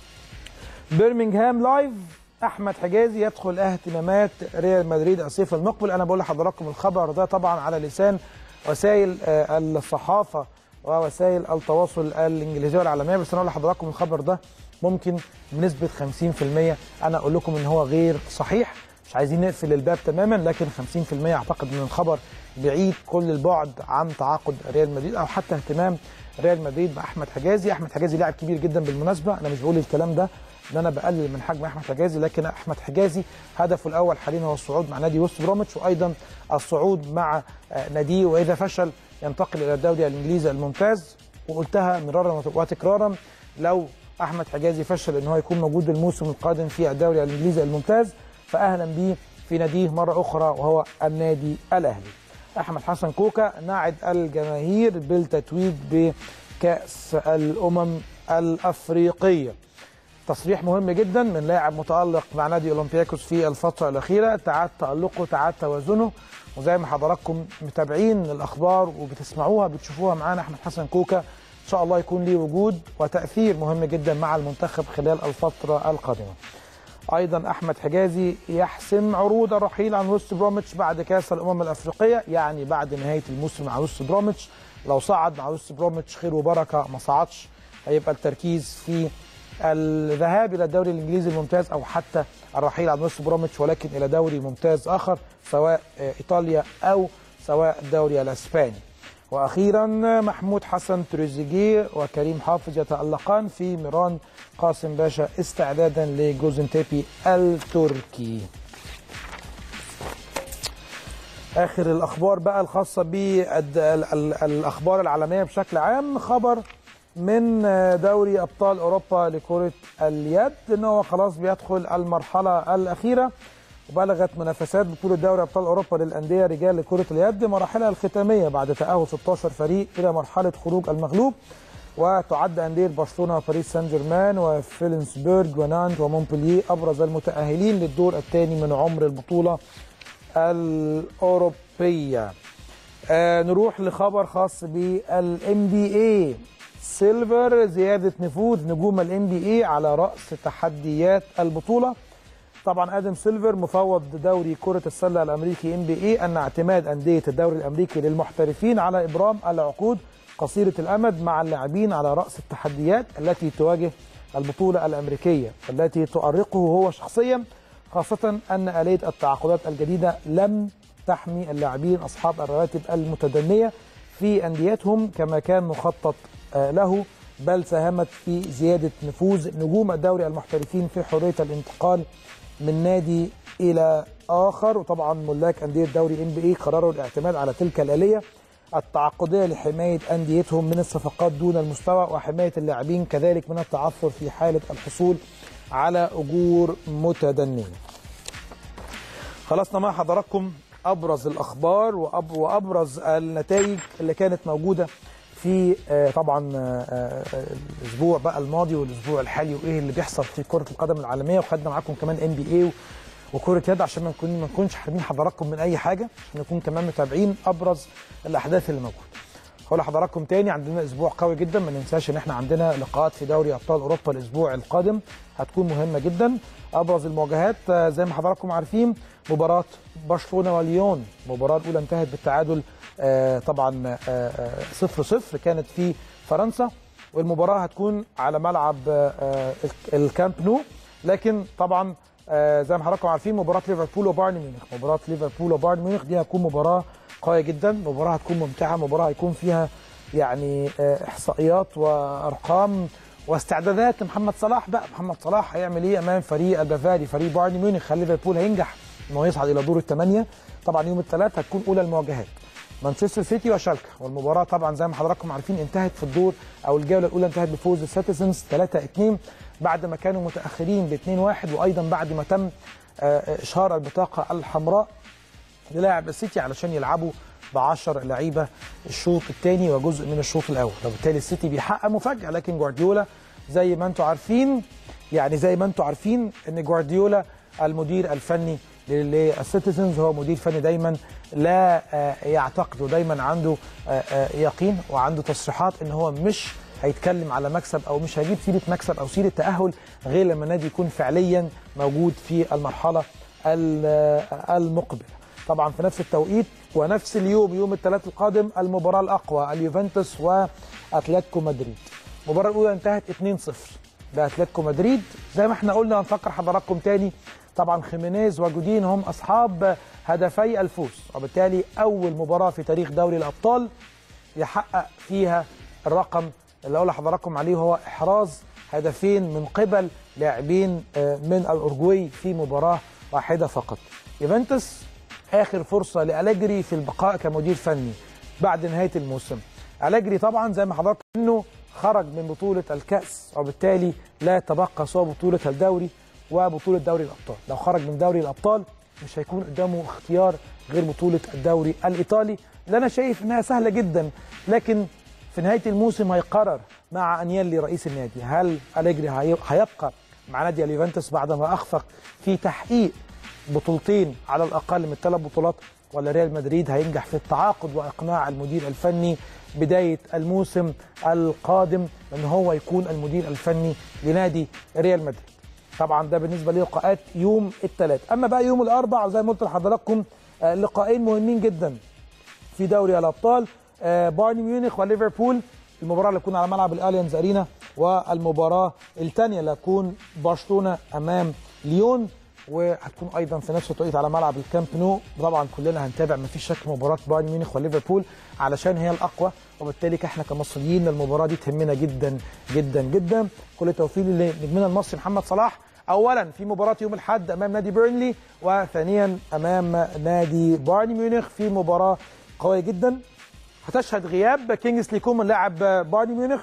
بيرمنغهام لايف احمد حجازي يدخل اهتمامات ريال مدريد الصيف المقبل انا بقول لحضراتكم الخبر ده طبعا على لسان وسائل آه، الصحافه ووسائل التواصل الانجليزيه والعالميه بس انا اقول لحضراتكم الخبر ده ممكن بنسبه 50% انا اقول لكم ان هو غير صحيح مش عايزين نقفل الباب تماما لكن 50% اعتقد ان الخبر بعيد كل البعد عن تعاقد ريال مدريد او حتى اهتمام ريال مدريد باحمد حجازي احمد حجازي لاعب كبير جدا بالمناسبه انا مش بقول الكلام ده ان انا بقلل من حجم احمد حجازي لكن احمد حجازي هدفه الاول حاليا هو الصعود مع نادي وست بروميتش وايضا الصعود مع آه، ناديه واذا فشل ينتقل الى الدوري الانجليزي الممتاز وقلتها مرارا وتكرارا لو احمد حجازي فشل ان هو يكون موجود الموسم القادم في الدوري الانجليزي الممتاز فاهلا بيه في ناديه مره اخرى وهو النادي الاهلي. احمد حسن كوكا نعد الجماهير بالتتويج بكاس الامم الافريقيه. تصريح مهم جدا من لاعب متالق مع نادي اولمبياكوس في الفتره الاخيره تعاد تالقه تعاد توازنه وزي ما حضراتكم متابعين الاخبار وبتسمعوها بتشوفوها معانا احمد حسن كوكا ان شاء الله يكون ليه وجود وتاثير مهم جدا مع المنتخب خلال الفتره القادمه. ايضا احمد حجازي يحسم عروض الرحيل عن وست بروميتش بعد كاس الامم الافريقيه يعني بعد نهايه الموسم مع وست بروميتش لو صعد مع وست بروميتش خير وبركه ما صعدش هيبقى التركيز في الذهاب الى الدوري الانجليزي الممتاز او حتى الرحيل عن وست بروميتش ولكن الى دوري ممتاز اخر سواء ايطاليا او سواء الدوري الاسباني. واخيرا محمود حسن تريزيجيه وكريم حافظ يتالقان في ميران قاسم باشا استعدادا لجوزنتيبي التركي. اخر الاخبار بقى الخاصه بالاخبار العالميه بشكل عام خبر من دوري ابطال اوروبا لكره اليد ان هو خلاص بيدخل المرحله الاخيره وبلغت منافسات بطوله دوري ابطال اوروبا للانديه رجال لكره اليد مراحلها الختاميه بعد تاهل 16 فريق الى مرحله خروج المغلوب وتعد انديه برشلونه وباريس سان جيرمان وفيلنسبرج ونانت ومونبلييه ابرز المتاهلين للدور الثاني من عمر البطوله الاوروبيه. آه نروح لخبر خاص بالام بي اي سيلفر زياده نفوذ نجوم الام بي اي على راس تحديات البطوله. طبعا ادم سيلفر مفوض دوري كره السله الامريكي ام بي اي ان اعتماد انديه الدوري الامريكي للمحترفين على ابرام العقود قصيره الامد مع اللاعبين على راس التحديات التي تواجه البطوله الامريكيه التي تؤرقه هو شخصيا خاصه ان اليه التعاقدات الجديده لم تحمي اللاعبين اصحاب الرواتب المتدنيه في انديتهم كما كان مخطط له بل ساهمت في زياده نفوذ نجوم الدوري المحترفين في حريه الانتقال من نادي الى اخر وطبعا ملاك انديه الدوري ام بي اي قرروا الاعتماد على تلك الاليه التعاقديه لحمايه انديتهم من الصفقات دون المستوى وحمايه اللاعبين كذلك من التعثر في حاله الحصول على اجور متدنيه. خلصنا مع حضراتكم ابرز الاخبار وأب وابرز النتائج اللي كانت موجوده في طبعا الاسبوع بقى الماضي والاسبوع الحالي وايه اللي بيحصل في كره القدم العالميه وخدنا معاكم كمان ام بي اي وكره يد عشان ما نكون ما نكونش حارمين حضراتكم من اي حاجه عشان نكون كمان متابعين ابرز الاحداث اللي موجوده. هقول لحضراتكم تاني عندنا اسبوع قوي جدا ما ننساش ان احنا عندنا لقاءات في دوري ابطال اوروبا الاسبوع القادم هتكون مهمه جدا ابرز المواجهات آه، زي ما حضراتكم عارفين مباراه برشلونه وليون المباراه الاولى انتهت بالتعادل آه، طبعا 0 0 كانت في فرنسا والمباراه هتكون على ملعب آه، آه، الكامب نو لكن طبعا آه، زي ما حضراتكم عارفين مباراه ليفربول وبايرن ميونخ مباراه ليفربول وبايرن ميونخ دي هتكون مباراه قويه جدا مباراه هتكون ممتعه مباراه هيكون فيها يعني آه، احصائيات وارقام واستعدادات لمحمد صلاح بقى محمد صلاح هيعمل ايه امام فريق البافاري فريق بايرن ميونخ هل ليفربول هينجح انه يصعد الى دور الثمانيه طبعا يوم الثلاث هتكون اولى المواجهات مانشستر سيتي وشالكه والمباراه طبعا زي ما حضراتكم عارفين انتهت في الدور او الجوله الاولى انتهت بفوز السيتيزنز 3 2 بعد ما كانوا متاخرين ب 2 1 وايضا بعد ما تم آه، اشهار البطاقه الحمراء للاعب السيتي علشان يلعبوا ب 10 لعيبه الشوط الثاني وجزء من الشوط الاول وبالتالي السيتي بيحقق مفاجاه لكن جوارديولا زي ما انتم عارفين يعني زي ما انتم عارفين ان جوارديولا المدير الفني للسيتيزنز هو مدير فني دايما لا آه، يعتقد ودايما عنده آه، آه، يقين وعنده تصريحات ان هو مش هيتكلم على مكسب او مش هيجيب سيره مكسب او سيره تاهل غير لما النادي يكون فعليا موجود في المرحله ال- المقبله. طبعا في نفس التوقيت ونفس اليوم يوم الثلاث القادم المباراه الاقوى اليوفنتوس واتلتيكو مدريد. المباراه الاولى انتهت 2-0 لاتلتيكو مدريد زي ما احنا قلنا هنفكر حضراتكم تاني طبعا خيمينيز وجودين هم اصحاب هدفي الفوز وبالتالي اول مباراه في تاريخ دوري الابطال يحقق فيها الرقم اللي اقول لحضراتكم عليه هو احراز هدفين من قبل لاعبين آه، من الاورجواي في مباراه واحده فقط. يوفنتوس اخر فرصه لالجري في البقاء كمدير فني بعد نهايه الموسم. الجري طبعا زي ما حضراتكم انه خرج من بطوله الكاس وبالتالي لا تبقى سوى بطوله الدوري وبطوله دوري الابطال. لو خرج من دوري الابطال مش هيكون قدامه اختيار غير بطوله الدوري الايطالي اللي انا شايف انها سهله جدا لكن في نهايه الموسم هيقرر مع انيلي رئيس النادي هل أليجري هي- هيبقى مع نادي اليوفنتوس بعدما اخفق في تحقيق بطولتين على الاقل من ثلاث بطولات ولا ريال مدريد هينجح في التعاقد واقناع المدير الفني بدايه الموسم القادم ان هو يكون المدير الفني لنادي ريال مدريد. طبعا ده بالنسبه للقاءات يوم الثلاث، اما بقى يوم الاربع زي ما قلت لحضراتكم آه، لقاءين مهمين جدا في دوري الابطال آه، بايرن ميونخ وليفربول المباراه اللي تكون على ملعب الاليانز ارينا والمباراه الثانيه اللي هتكون برشلونه امام ليون وهتكون ايضا في نفس التوقيت على ملعب الكامب نو طبعا كلنا هنتابع مفيش شك مباراه بايرن ميونخ وليفربول علشان هي الاقوى وبالتالي احنا كمصريين المباراه دي تهمنا جدا جدا جدا كل التوفيق لنجمنا المصري محمد صلاح اولا في مباراه يوم الاحد امام نادي بيرنلي وثانيا امام نادي بايرن ميونخ في مباراه قويه جدا هتشهد غياب كينجسلي كومان لاعب بايرن ميونخ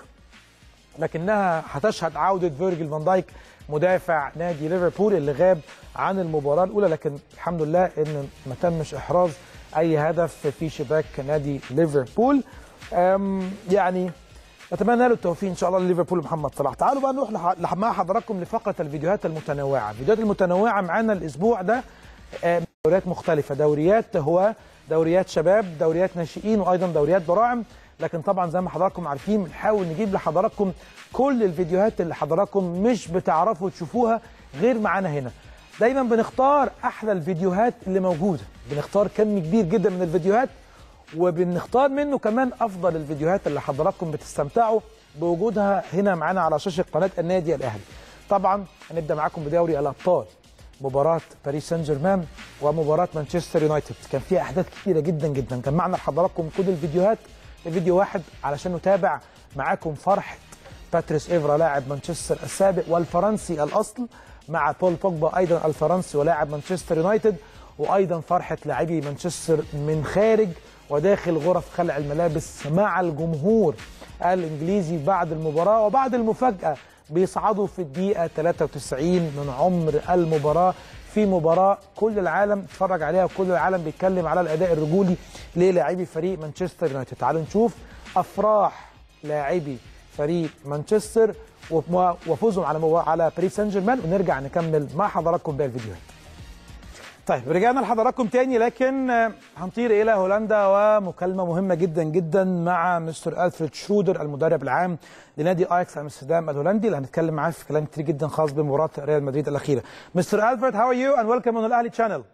لكنها هتشهد عوده فيرجيل فان دايك مدافع نادي ليفربول اللي غاب عن المباراه الاولى لكن الحمد لله ان ما تمش احراز اي هدف في شباك نادي ليفربول أم، يعني نتمنى له التوفيق ان شاء الله لليفربول محمد صلاح تعالوا بقى نروح لح- لح- مع حضراتكم لفقره الفيديوهات المتنوعه الفيديوهات المتنوعه معانا الاسبوع ده آه، دوريات مختلفه دوريات هو دوريات شباب دوريات ناشئين وايضا دوريات براعم لكن طبعا زي ما حضراتكم عارفين بنحاول نجيب لحضراتكم كل الفيديوهات اللي حضراتكم مش بتعرفوا تشوفوها غير معانا هنا دايما بنختار احلى الفيديوهات اللي موجوده بنختار كم كبير جدا من الفيديوهات وبنختار منه كمان افضل الفيديوهات اللي حضراتكم بتستمتعوا بوجودها هنا معانا على شاشه قناه النادي الاهلي. طبعا هنبدا معاكم بدوري الابطال مباراه باريس سان جيرمان ومباراه مانشستر يونايتد كان فيها احداث كثيره جدا جدا جمعنا لحضراتكم كل الفيديوهات لفيديو واحد علشان نتابع معاكم فرحه باتريس ايفرا لاعب مانشستر السابق والفرنسي الاصل مع بول بوجبا ايضا الفرنسي ولاعب مانشستر يونايتد وايضا فرحه لاعبي مانشستر من خارج وداخل غرف خلع الملابس مع الجمهور الانجليزي بعد المباراه وبعد المفاجاه بيصعدوا في الدقيقه 93 من عمر المباراه في مباراه كل العالم اتفرج عليها وكل العالم بيتكلم على الاداء الرجولي للاعبي فريق مانشستر يونايتد تعالوا نشوف افراح لاعبي فريق مانشستر وفوزهم على مو... على باريس سان جيرمان ونرجع نكمل مع حضراتكم باقي الفيديوهات طيب رجعنا لحضراتكم تاني لكن هنطير الى هولندا ومكالمه مهمه جدا جدا مع مستر الفريد شرودر المدرب العام لنادي اياكس امستردام الهولندي اللي هنتكلم معاه في كلام كتير جدا خاص بمباراه ريال مدريد الاخيره. مستر الفريد هاو ار يو اند ويلكم اون الاهلي channel.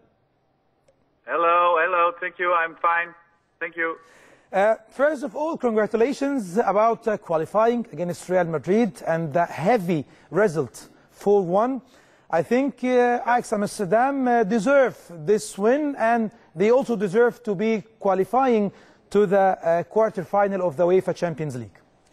Hello, hello. Thank you. I'm fine. Thank you. Uh, first of all, congratulations about uh, qualifying against Real Madrid and the heavy result 4-1. I think uh, Ajax Amsterdam uh, deserve this win and they also deserve to be qualifying to the uh, quarter-final of the UEFA Champions League.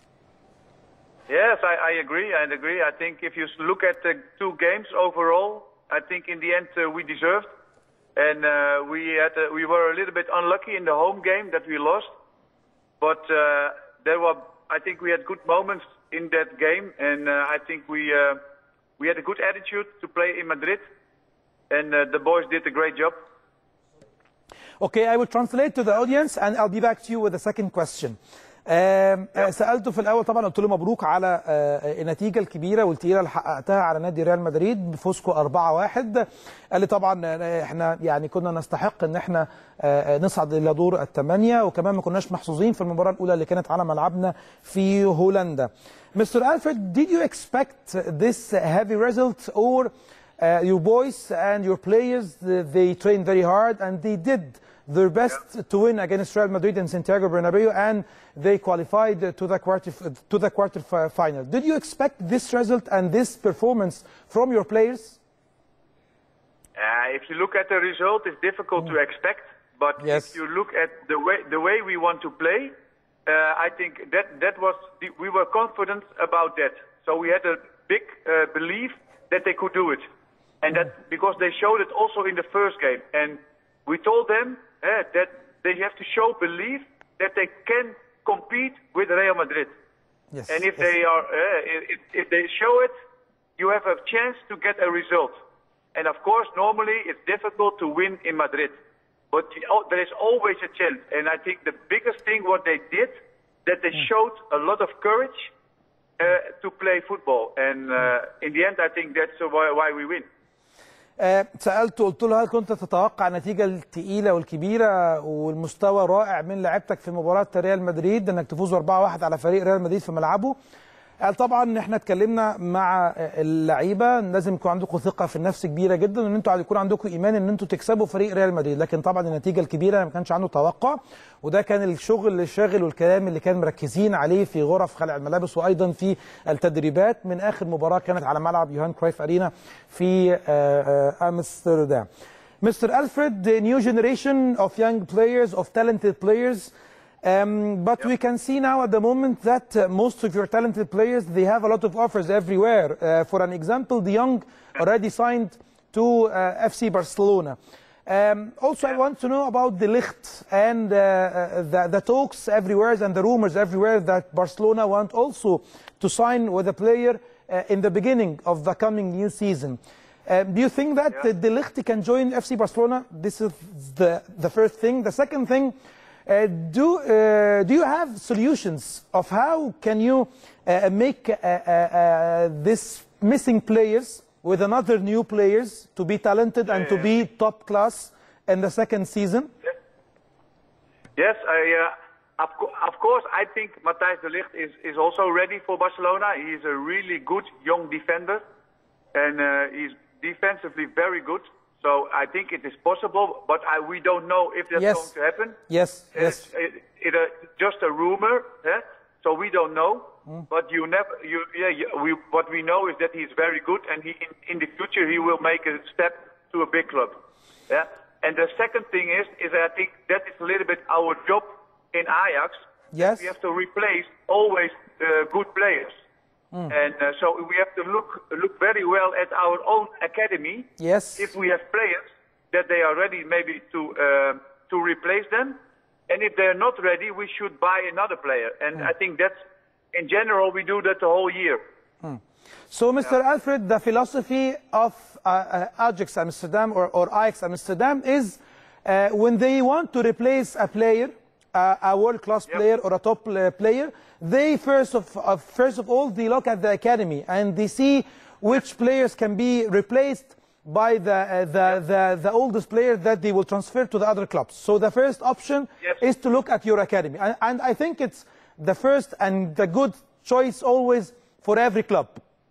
Yes, I, I agree. I agree. I think if you look at the two games overall, I think in the end uh, we deserved, and uh, we had a, we were a little bit unlucky in the home game that we lost, but uh, there were I think we had good moments in that game, and uh, I think we uh, we had a good attitude to play in Madrid, and uh, the boys did a great job. Okay, I will translate to the audience and I'll be back to you with the second question. آم، آه، سالته في الاول طبعا قلت له مبروك على آه، النتيجه الكبيره والتقيله اللي حققتها على نادي ريال مدريد بفوزكم 4-1 قال لي طبعا آه، احنا يعني كنا نستحق ان احنا آه، نصعد الى دور الثمانيه وكمان ما كناش محظوظين في المباراه الاولى اللي كانت على ملعبنا في هولندا. Mr. Alfred, did you expect this heavy result or uh, your boys and your players uh, they trained very hard and they did their best to win against Real Madrid in Santiago Bernabeu and they qualified to the quarter to the quarter fi- final. Did you expect this result and this performance from your players? Uh, if you look at the result, it's difficult to expect. But Yes. if you look at the way the way we want to play, uh, I think that that was the, we were confident about that. So we had a big uh, belief that they could do it, and that because they showed it also in the first game, and we told them uh, that they have to show belief that they can compete with Real Madrid. Yes. And if yes. they are, uh, if, if they show it, you have a chance to get a result. And of course, normally it's difficult to win in Madrid, but the- oh, there is always a chance. And I think the biggest thing what they did, that they showed a lot of courage uh, to play football. And uh, in the end, I think that's uh, why, why we win. آه، سالته قلت له هل كنت تتوقع النتيجه الثقيله والكبيره والمستوى رائع من لعبتك في مباراه ريال مدريد انك تفوز 4-1 على فريق ريال مدريد في ملعبه قال طبعا احنا اتكلمنا مع اللعيبه لازم يكون عندكم ثقه في النفس كبيره جدا وان انتوا يكون عندكم ايمان ان انتوا تكسبوا فريق ريال مدريد لكن طبعا النتيجه الكبيره ما كانش عنده توقع وده كان الشغل الشاغل والكلام اللي كان مركزين عليه في غرف خلع الملابس وايضا في التدريبات من اخر مباراه كانت على ملعب يوهان كرايف ارينا في آه، آه، امستردام Mr. Alfred, the new generation of young players, of talented players, um, but we can see now at the moment that uh, most of your talented players, they have a lot of offers everywhere. Uh, for an example, De Jong already signed to uh, FC Barcelona. Um, also, I want to know about the Ligt and uh, uh, the, the talks everywhere and the rumors everywhere that Barcelona want also to sign with a player uh, in the beginning of the coming new season. Uh, do you think that Yeah. uh, De Ligt can join FC Barcelona? This is the, the first thing. The second thing, uh, do, uh, do you have solutions of how can you uh, make uh, uh, uh, this missing players with another new players to be talented and to yeah. be top class in the second season? Yes, I, uh, of, co- of course, I think Matthijs de Ligt is, is also ready for Barcelona. He is a really good young defender, and uh, he's defensively very good. So I think it is possible, but I, we don't know if that's Yes. going to happen. Yes, yes. It's it, it, uh, just a rumor, eh? so we don't know. Mm. But you never, you, yeah, you, we, what we know is that he's very good, and he in, in the future he will make a step to a big club. Yeah. And the second thing is, is I think that is a little bit our job in Ajax. Yes. We have to replace always uh, good players. Mm. And uh, so we have to look look very well at our own academy Yes. if we have players that they are ready maybe to uh, to replace them, and if they're not ready, we should buy another player. And I think that's in general we do that the whole year. So, Mr. Alfred, the philosophy of uh, uh, Ajax Amsterdam or, or Ajax Amsterdam is uh, when they want to replace a player, uh, a world-class player or a top uh, player, they first of, uh, first of all they look at the academy and they see which players can be replaced by the uh, the, the the oldest player that they will transfer to the other clubs. So the first option Yes. is to look at your academy, and, and I think it's the first and the good choice always for every club.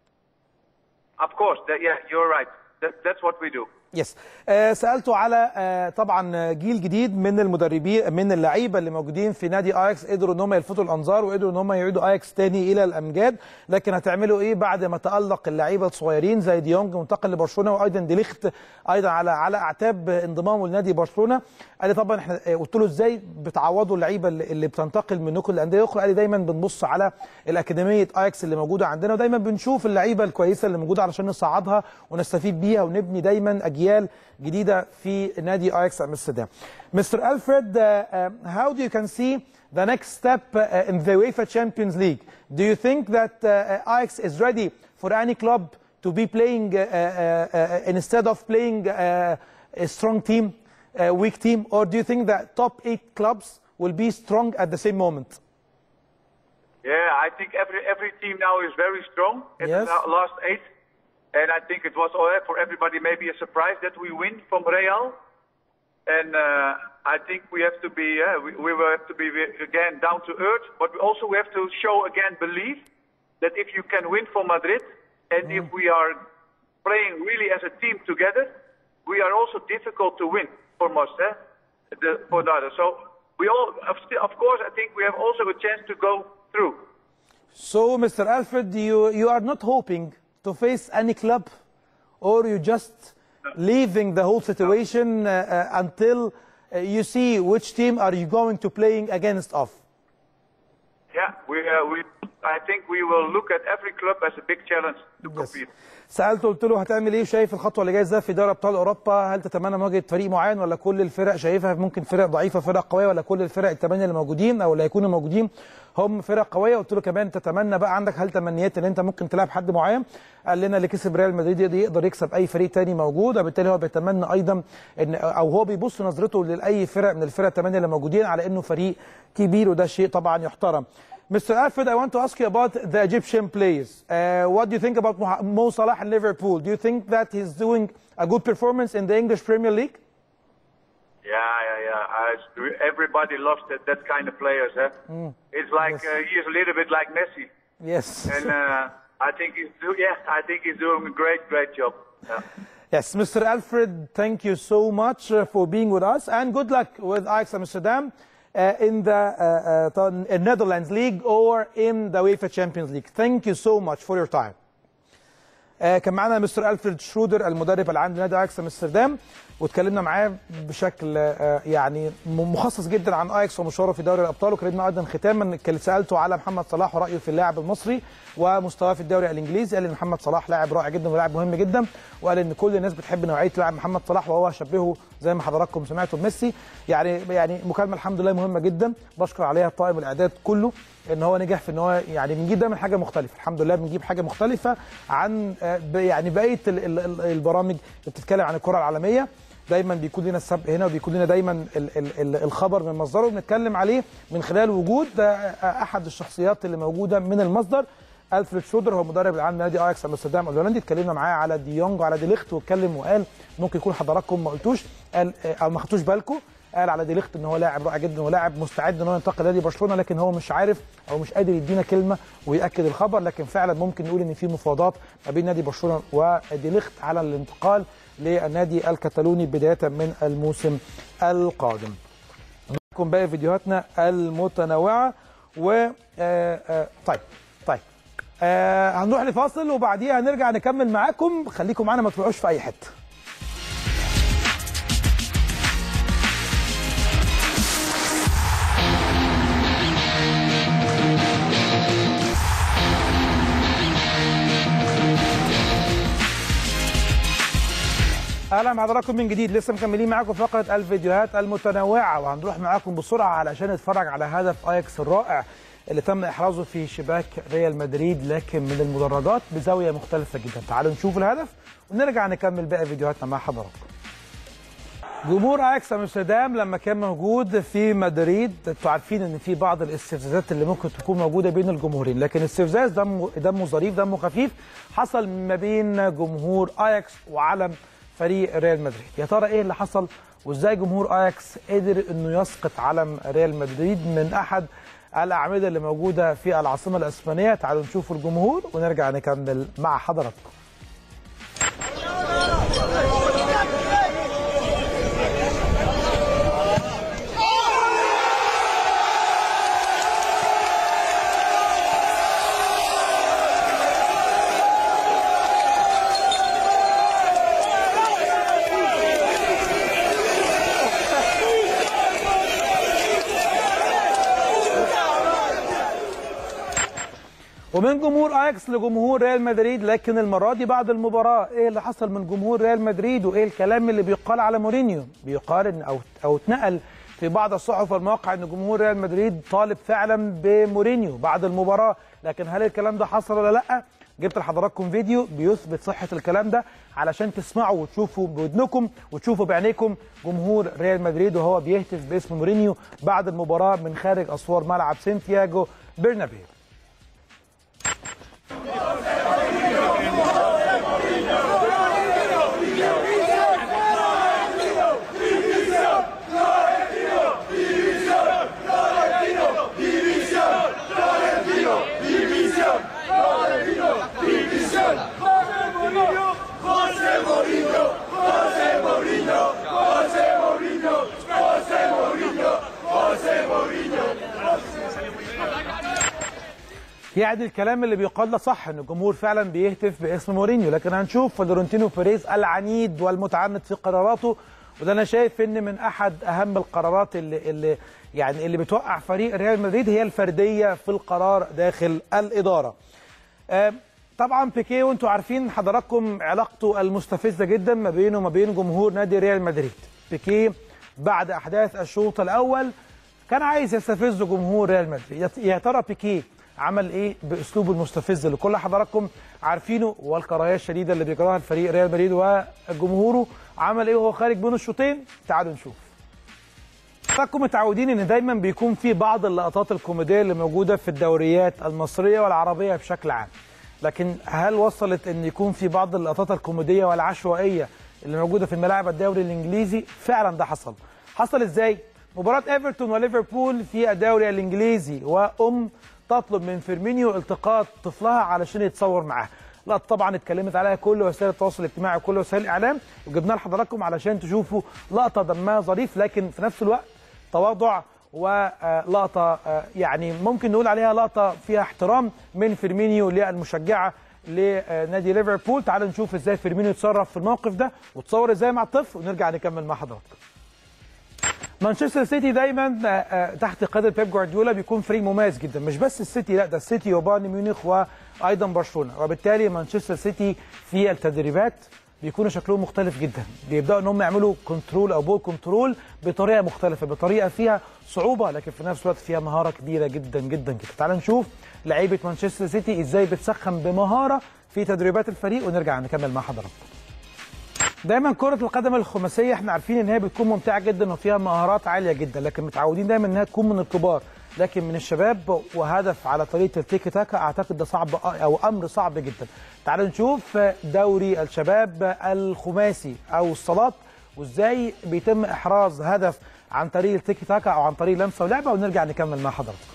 Of course, that, yeah, you're right. That, that's what we do. يس آه سالته على آه طبعا جيل جديد من المدربين من اللعيبه اللي موجودين في نادي اياكس قدروا ان هم يلفتوا الانظار وقدروا ان هم يعيدوا اياكس تاني الى الامجاد لكن هتعملوا ايه بعد ما تالق اللعيبه الصغيرين زي ديونج منتقل لبرشلونه وايضا ديليخت ايضا على على اعتاب انضمامه لنادي برشلونه قال لي طبعا احنا آه، قلت له ازاي بتعوضوا اللعيبه اللي اللي بتنتقل منكم للانديه الاخرى قال لي دايما بنبص على الاكاديميه اياكس اللي موجوده عندنا ودايما بنشوف اللعيبه الكويسه اللي موجوده علشان نصعدها ونستفيد بيها ونبني دايما اجيال جديده في نادي اياكس امستردام. Mr. Alfred, uh, um, how do you can see the next step uh, in the UEFA Champions League? Do you think that uh, Ajax is ready for any club to be playing uh, uh, uh, instead of playing uh, a strong team, a weak team, or do you think that top eight clubs will be strong at the same moment? Yeah, I think every every team now is very strong in Yes. the la- last eight, and I think it was all for everybody maybe a surprise that we win from Real, and uh, I think we have to be uh, we, we will have to be again down to earth, but we also have to show again belief that if you can win for Madrid, and if we are playing really as a team together, we are also difficult to win for most, eh? the, for the others. So we all, of, of course, I think we have also a chance to go through. So, Mr. Alfred, you, you are not hoping to face any club, or you just leaving the whole situation uh, uh, until uh, you see which team are you going to playing against of? Yeah, we, uh, we, I think we will look at every club as a big challenge to Yes. compete. سالته قلت له هتعمل ايه شايف الخطوه اللي جايه ازاي في دوري ابطال اوروبا هل تتمنى مواجهه فريق معين ولا كل الفرق شايفها ممكن فرق ضعيفه فرق قويه ولا كل الفرق الثمانيه اللي موجودين او اللي هيكونوا موجودين هم فرق قويه قلت له كمان تتمنى بقى عندك هل تمنيات ان انت ممكن تلعب حد معين قال لنا اللي كسب ريال مدريد يقدر- يقدر يكسب اي فريق تاني موجود وبالتالي هو بيتمنى ايضا ان او هو بيبص نظرته لاي فرق من الفرق الثمانيه اللي موجودين على انه فريق كبير وده شيء طبعا يحترم Mr. Alfred, I want to ask you about the Egyptian players. Uh, what do you think about Moha- Mo Salah in Liverpool? Do you think that he's doing a good performance in the English Premier League? Yeah, yeah, yeah. Uh, everybody loves that, that kind of players. Eh? It's like Yes. uh, he is a little bit like Messi, Yes. and uh, I think he's do, yeah, I think he's doing a great, great job. Yeah. Yes, Mr. Alfred, thank you so much uh, for being with us and good luck with Ajax Amsterdam uh, in the uh, uh, Netherlands League or in the UEFA Champions League. Thank you so much for your time. آه، كان معانا مستر الفريد شرودر المدرب العام لنادي اياكس امستردام واتكلمنا معاه بشكل آه، يعني م- مخصص جدا عن اياكس ومشواره في دوري الابطال وكلمنا ايضا ختاما كان سالته على محمد صلاح ورايه في اللاعب المصري ومستواه في الدوري الانجليزي قال ان محمد صلاح لاعب رائع جدا ولاعب مهم جدا وقال ان كل الناس بتحب نوعيه لاعب محمد صلاح وهو شبهه زي ما حضراتكم سمعتوا بميسي يعني يعني مكالمه الحمد لله مهمه جدا بشكر عليها طاقم الاعداد كله ان هو نجح في ان هو يعني بنجيب دايما حاجه مختلفه الحمد لله بنجيب حاجه مختلفه عن آه، ب- يعني بقيه ال- ال- ال- البرامج اللي بتتكلم عن الكره العالميه دايما بيكون لنا السبق هنا وبيكون لنا دايما ال ال ال الخبر من مصدره وبنتكلم عليه من خلال وجود آه، آه، احد الشخصيات اللي موجوده من المصدر الفريد شودر هو مدرب العام لنادي اياكس امستردام الهولندي اتكلمنا معاه على ديونج وعلى ديليخت واتكلم وقال ممكن يكون حضراتكم ما قلتوش قال آه، او ما خدتوش بالكم قال على ديليخت ان هو لاعب رائع جدا ولاعب مستعد ان هو ينتقل لنادي برشلونه لكن هو مش عارف او مش قادر يدينا كلمه وياكد الخبر لكن فعلا ممكن نقول ان في مفاوضات ما بين نادي برشلونه وديليخت على الانتقال للنادي الكتالوني بدايه من الموسم القادم. معكم باقي فيديوهاتنا المتنوعه و آه، آه، طيب طيب آه هنروح لفاصل وبعديها هنرجع نكمل معاكم خليكم معانا ما تروحوش في اي حته اهلا بحضراتكم من جديد لسه مكملين معاكم فقره الفيديوهات المتنوعه وهنروح معاكم بسرعه علشان نتفرج على هدف اياكس الرائع اللي تم احرازه في شباك ريال مدريد لكن من المدرجات بزاويه مختلفه جدا تعالوا نشوف الهدف ونرجع نكمل باقي فيديوهاتنا مع حضراتكم جمهور اياكس امستردام لما كان موجود في مدريد انتوا عارفين ان في بعض الاستفزازات اللي ممكن تكون موجوده بين الجمهورين لكن استفزاز دمه دمه ظريف دمه خفيف حصل ما بين جمهور اياكس وعلم فريق ريال مدريد يا ترى ايه اللي حصل وازاي جمهور اياكس قدر انه يسقط علم ريال مدريد من احد الاعمده اللي موجوده في العاصمه الاسبانيه تعالوا نشوف الجمهور ونرجع نكمل مع حضراتكم ومن جمهور اياكس لجمهور ريال مدريد لكن المره دي بعد المباراه ايه اللي حصل من جمهور ريال مدريد وايه الكلام اللي بيقال على مورينيو بيقال ان او او اتنقل في بعض الصحف والمواقع ان جمهور ريال مدريد طالب فعلا بمورينيو بعد المباراه لكن هل الكلام ده حصل ولا لا جبت لحضراتكم فيديو بيثبت صحه الكلام ده علشان تسمعوا وتشوفوا بودنكم وتشوفوا بعينيكم جمهور ريال مدريد وهو بيهتف باسم مورينيو بعد المباراه من خارج اسوار ملعب سانتياغو برنابيو يعني الكلام اللي بيقال ده صح ان الجمهور فعلا بيهتف باسم مورينيو لكن هنشوف فلورنتينو بيريز العنيد والمتعنت في قراراته وده انا شايف ان من احد اهم القرارات اللي اللي يعني اللي بتوقع فريق ريال مدريد هي الفرديه في القرار داخل الاداره. آه طبعا بيكيه وانتم عارفين حضراتكم علاقته المستفزه جدا ما بينه وما بين جمهور نادي ريال مدريد. بيكيه بعد احداث الشوط الاول كان عايز يستفز جمهور ريال مدريد يا ترى بيكيه عمل ايه باسلوبه المستفز اللي كل حضراتكم عارفينه والكراهيه الشديده اللي بيكرهها الفريق ريال مدريد وجمهوره عمل ايه وهو خارج بين الشوطين تعالوا نشوف حضراتكم متعودين ان دايما بيكون في بعض اللقطات الكوميديه اللي موجوده في الدوريات المصريه والعربيه بشكل عام لكن هل وصلت ان يكون في بعض اللقطات الكوميديه والعشوائيه اللي موجوده في الملاعب الدوري الانجليزي فعلا ده حصل حصل ازاي مباراه ايفرتون وليفربول في الدوري الانجليزي وام تطلب من فيرمينيو التقاط طفلها علشان يتصور معاه لا طبعا اتكلمت عليها كل وسائل التواصل الاجتماعي وكل وسائل الاعلام وجبناها لحضراتكم علشان تشوفوا لقطه دمها ظريف لكن في نفس الوقت تواضع ولقطه يعني ممكن نقول عليها لقطه فيها احترام من فيرمينيو للمشجعه لنادي ليفربول تعالوا نشوف ازاي فيرمينيو يتصرف في الموقف ده وتصور ازاي مع الطفل ونرجع نكمل مع حضراتكم مانشستر سيتي دايما تحت قياده بيب جوارديولا بيكون فريق مميز جدا مش بس السيتي لا ده السيتي وبايرن ميونخ وايضا برشلونه وبالتالي مانشستر سيتي في التدريبات بيكونوا شكلهم مختلف جدا بيبداوا ان هم يعملوا كنترول او بول كنترول بطريقه مختلفه بطريقه فيها صعوبه لكن في نفس الوقت فيها مهاره كبيره جدا جدا جدا تعال نشوف لعيبه مانشستر سيتي ازاي بتسخن بمهاره في تدريبات الفريق ونرجع نكمل مع حضراتكم دايما كرة القدم الخماسية احنا عارفين ان هي بتكون ممتعة جدا وفيها مهارات عالية جدا لكن متعودين دايما انها تكون من الكبار لكن من الشباب وهدف على طريقة التيكي تاكا اعتقد ده صعب او امر صعب جدا. تعالوا نشوف دوري الشباب الخماسي او الصالات وازاي بيتم احراز هدف عن طريق التيكي تاكا او عن طريق لمسة ولعبة ونرجع نكمل مع حضراتكم.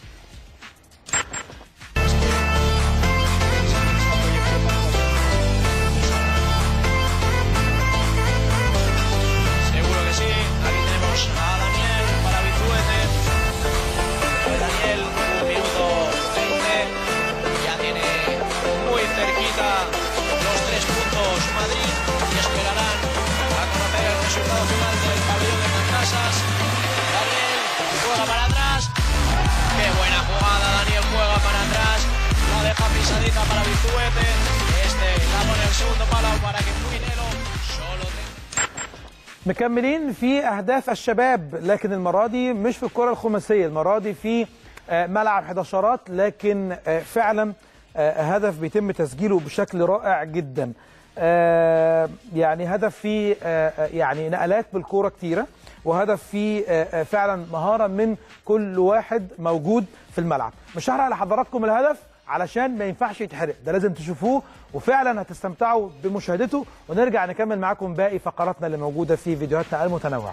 pisadita para Bizuete. Este la pone el segundo palo para que Fuinero solo مكملين في اهداف الشباب لكن المره دي مش في الكره الخماسيه المره دي في ملعب 11 لكن فعلا هدف بيتم تسجيله بشكل رائع جدا يعني هدف فيه يعني نقلات بالكوره كتيره وهدف فيه فعلا مهاره من كل واحد موجود في الملعب مش هحرق لحضراتكم الهدف علشان ما ينفعش يتحرق ده لازم تشوفوه وفعلا هتستمتعوا بمشاهدته ونرجع نكمل معاكم باقي فقراتنا اللي موجوده في فيديوهاتنا المتنوعه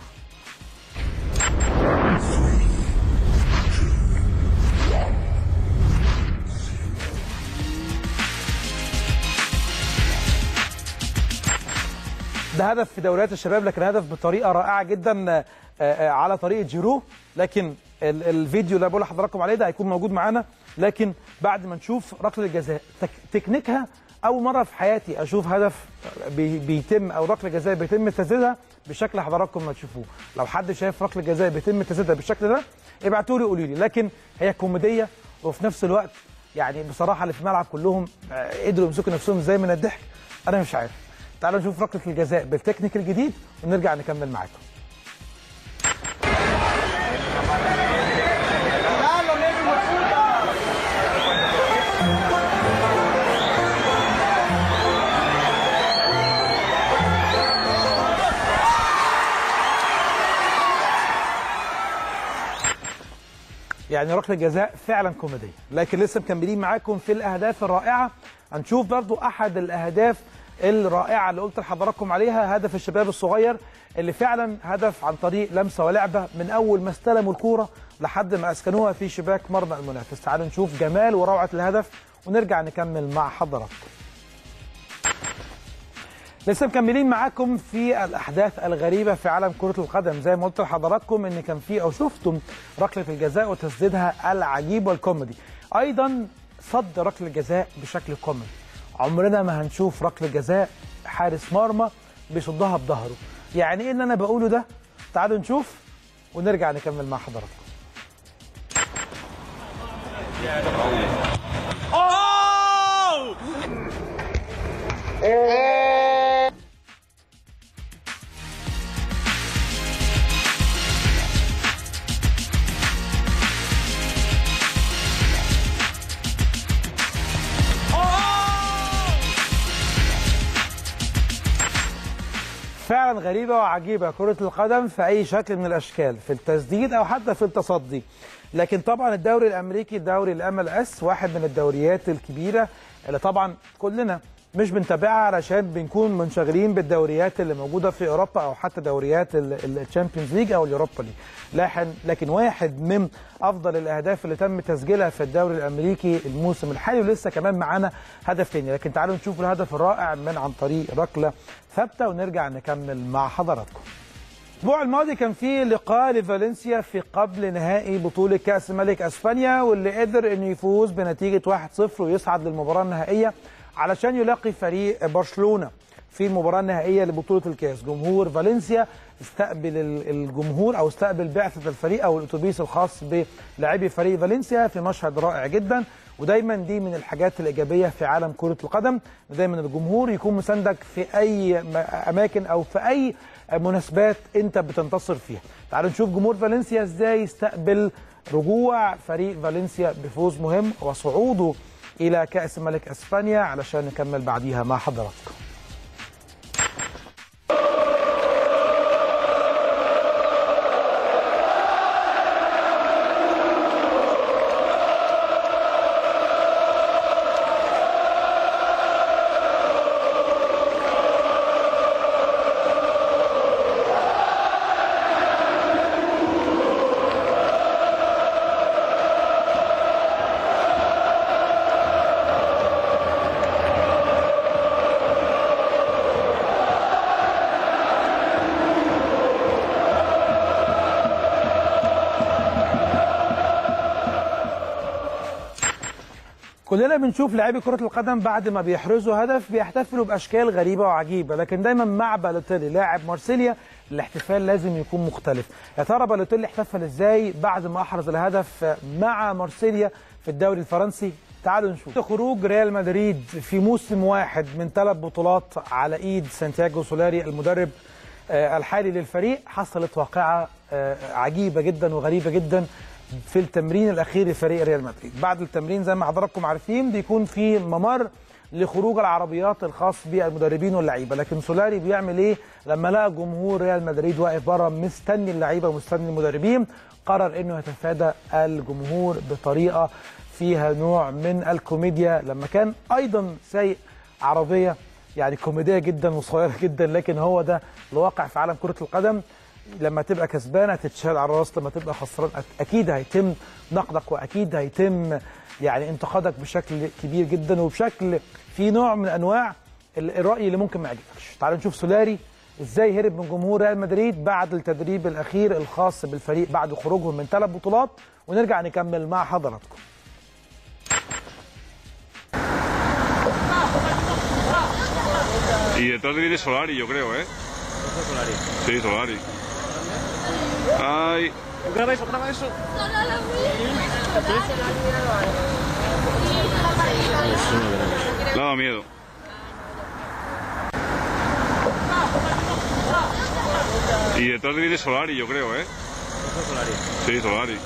ده هدف في دوريات الشباب لكن هدف بطريقه رائعه جدا آه، آه، على طريقه جيرو لكن ال- الفيديو اللي بقول لحضراتكم عليه ده هيكون موجود معانا لكن بعد ما نشوف ركله الجزاء تك تكنيكها اول مره في حياتي اشوف هدف بي بيتم او ركله جزاء بيتم تسديدها بالشكل حضراتكم ما تشوفوه لو حد شايف ركله جزاء بيتم تسديدها بالشكل ده ابعتوا لي قولوا لي لكن هي كوميديه وفي نفس الوقت يعني بصراحه اللي في الملعب كلهم آه، قدروا يمسكوا نفسهم ازاي من الضحك انا مش عارف تعالوا نشوف ركله الجزاء بالتكنيك الجديد ونرجع نكمل معاكم يعني ركله جزاء فعلا كوميديه لكن لسه مكملين معاكم في الاهداف الرائعه هنشوف برضو احد الاهداف الرائعه اللي قلت لحضراتكم عليها هدف الشباب الصغير اللي فعلا هدف عن طريق لمسه ولعبه من اول ما استلموا الكوره لحد ما اسكنوها في شباك مرمى المنافس تعالوا نشوف جمال وروعه الهدف ونرجع نكمل مع حضراتكم لسه مكملين معاكم في الاحداث الغريبه في عالم كره القدم زي ما قلت لحضراتكم ان كان في او شفتم ركله الجزاء وتسديدها العجيب والكوميدي ايضا صد ركله الجزاء بشكل كوميدي عمرنا ما هنشوف ركله جزاء حارس مرمى بيصدها بظهره يعني ايه اللي انا بقوله ده تعالوا نشوف ونرجع نكمل مع حضراتكم فعلا غريبة وعجيبة كرة القدم في أي شكل من الأشكال في التسديد أو حتى في التصدي لكن طبعا الدوري الأمريكي دوري الأم ال اس واحد من الدوريات الكبيرة اللي طبعا كلنا مش بنتابعها علشان بنكون منشغلين بالدوريات اللي موجودة في أوروبا أو حتى دوريات الشامبيونز ليج أو اليوروبا ليج لكن لكن واحد من أفضل الأهداف اللي تم تسجيلها في الدوري الأمريكي الموسم الحالي ولسه كمان معانا هدف تاني لكن تعالوا نشوف الهدف الرائع من عن طريق ركلة ثابتة ونرجع نكمل مع حضراتكم الاسبوع الماضي كان في لقاء لفالنسيا في قبل نهائي بطولة كأس ملك اسبانيا واللي قدر انه يفوز بنتيجة 1-0 ويصعد للمباراة النهائية علشان يلاقي فريق برشلونة في المباراة النهائية لبطولة الكاس جمهور فالنسيا استقبل ال- الجمهور او استقبل بعثة الفريق او الاتوبيس الخاص بلاعبي فريق فالنسيا في مشهد رائع جدا ودايما دي من الحاجات الايجابيه في عالم كره القدم دايما الجمهور يكون مساندك في اي م- اماكن او في اي مناسبات انت بتنتصر فيها تعالوا نشوف جمهور فالنسيا ازاي استقبل رجوع فريق فالنسيا بفوز مهم وصعوده الى كاس ملك اسبانيا علشان نكمل بعديها مع حضراتكم كلنا بنشوف لاعبي كرة القدم بعد ما بيحرزوا هدف بيحتفلوا بأشكال غريبة وعجيبة لكن دايما مع بالوتيلي لاعب مارسيليا الاحتفال لازم يكون مختلف يا ترى بالوتيلي احتفل ازاي بعد ما احرز الهدف مع مارسيليا في الدوري الفرنسي تعالوا نشوف خروج ريال مدريد في موسم واحد من ثلاث بطولات على ايد سانتياغو سولاري المدرب آه، الحالي للفريق حصلت واقعة آه، عجيبة جدا وغريبة جدا في التمرين الأخير لفريق ريال مدريد بعد التمرين زي ما حضراتكم عارفين بيكون في ممر لخروج العربيات الخاص بالمدربين واللعيبه لكن سولاري بيعمل ايه لما لقى جمهور ريال مدريد واقف بره مستني اللعيبه ومستني المدربين قرر انه يتفادى الجمهور بطريقه فيها نوع من الكوميديا لما كان ايضا سايق عربيه يعني كوميديه جدا وصغيره جدا لكن هو ده الواقع في عالم كره القدم لما تبقى كسبان هتتشال على الراس لما تبقى خسران أك- اكيد هيتم نقدك واكيد هيتم يعني انتقادك بشكل كبير جدا وبشكل في نوع من انواع ال- الراي اللي ممكن ما يعجبكش تعالوا نشوف سولاري ازاي هرب من جمهور ريال مدريد بعد التدريب الاخير الخاص بالفريق بعد خروجهم من ثلاث بطولات ونرجع نكمل مع حضراتكم Y detrás viene Solari, yo creo, ¿eh? Solari. Sí, Solari. Ay, Graba eso, graba eso. le ha dado miedo. Y detrás viene Solari, yo creo, ¿eh? Solari. Sí, Solari.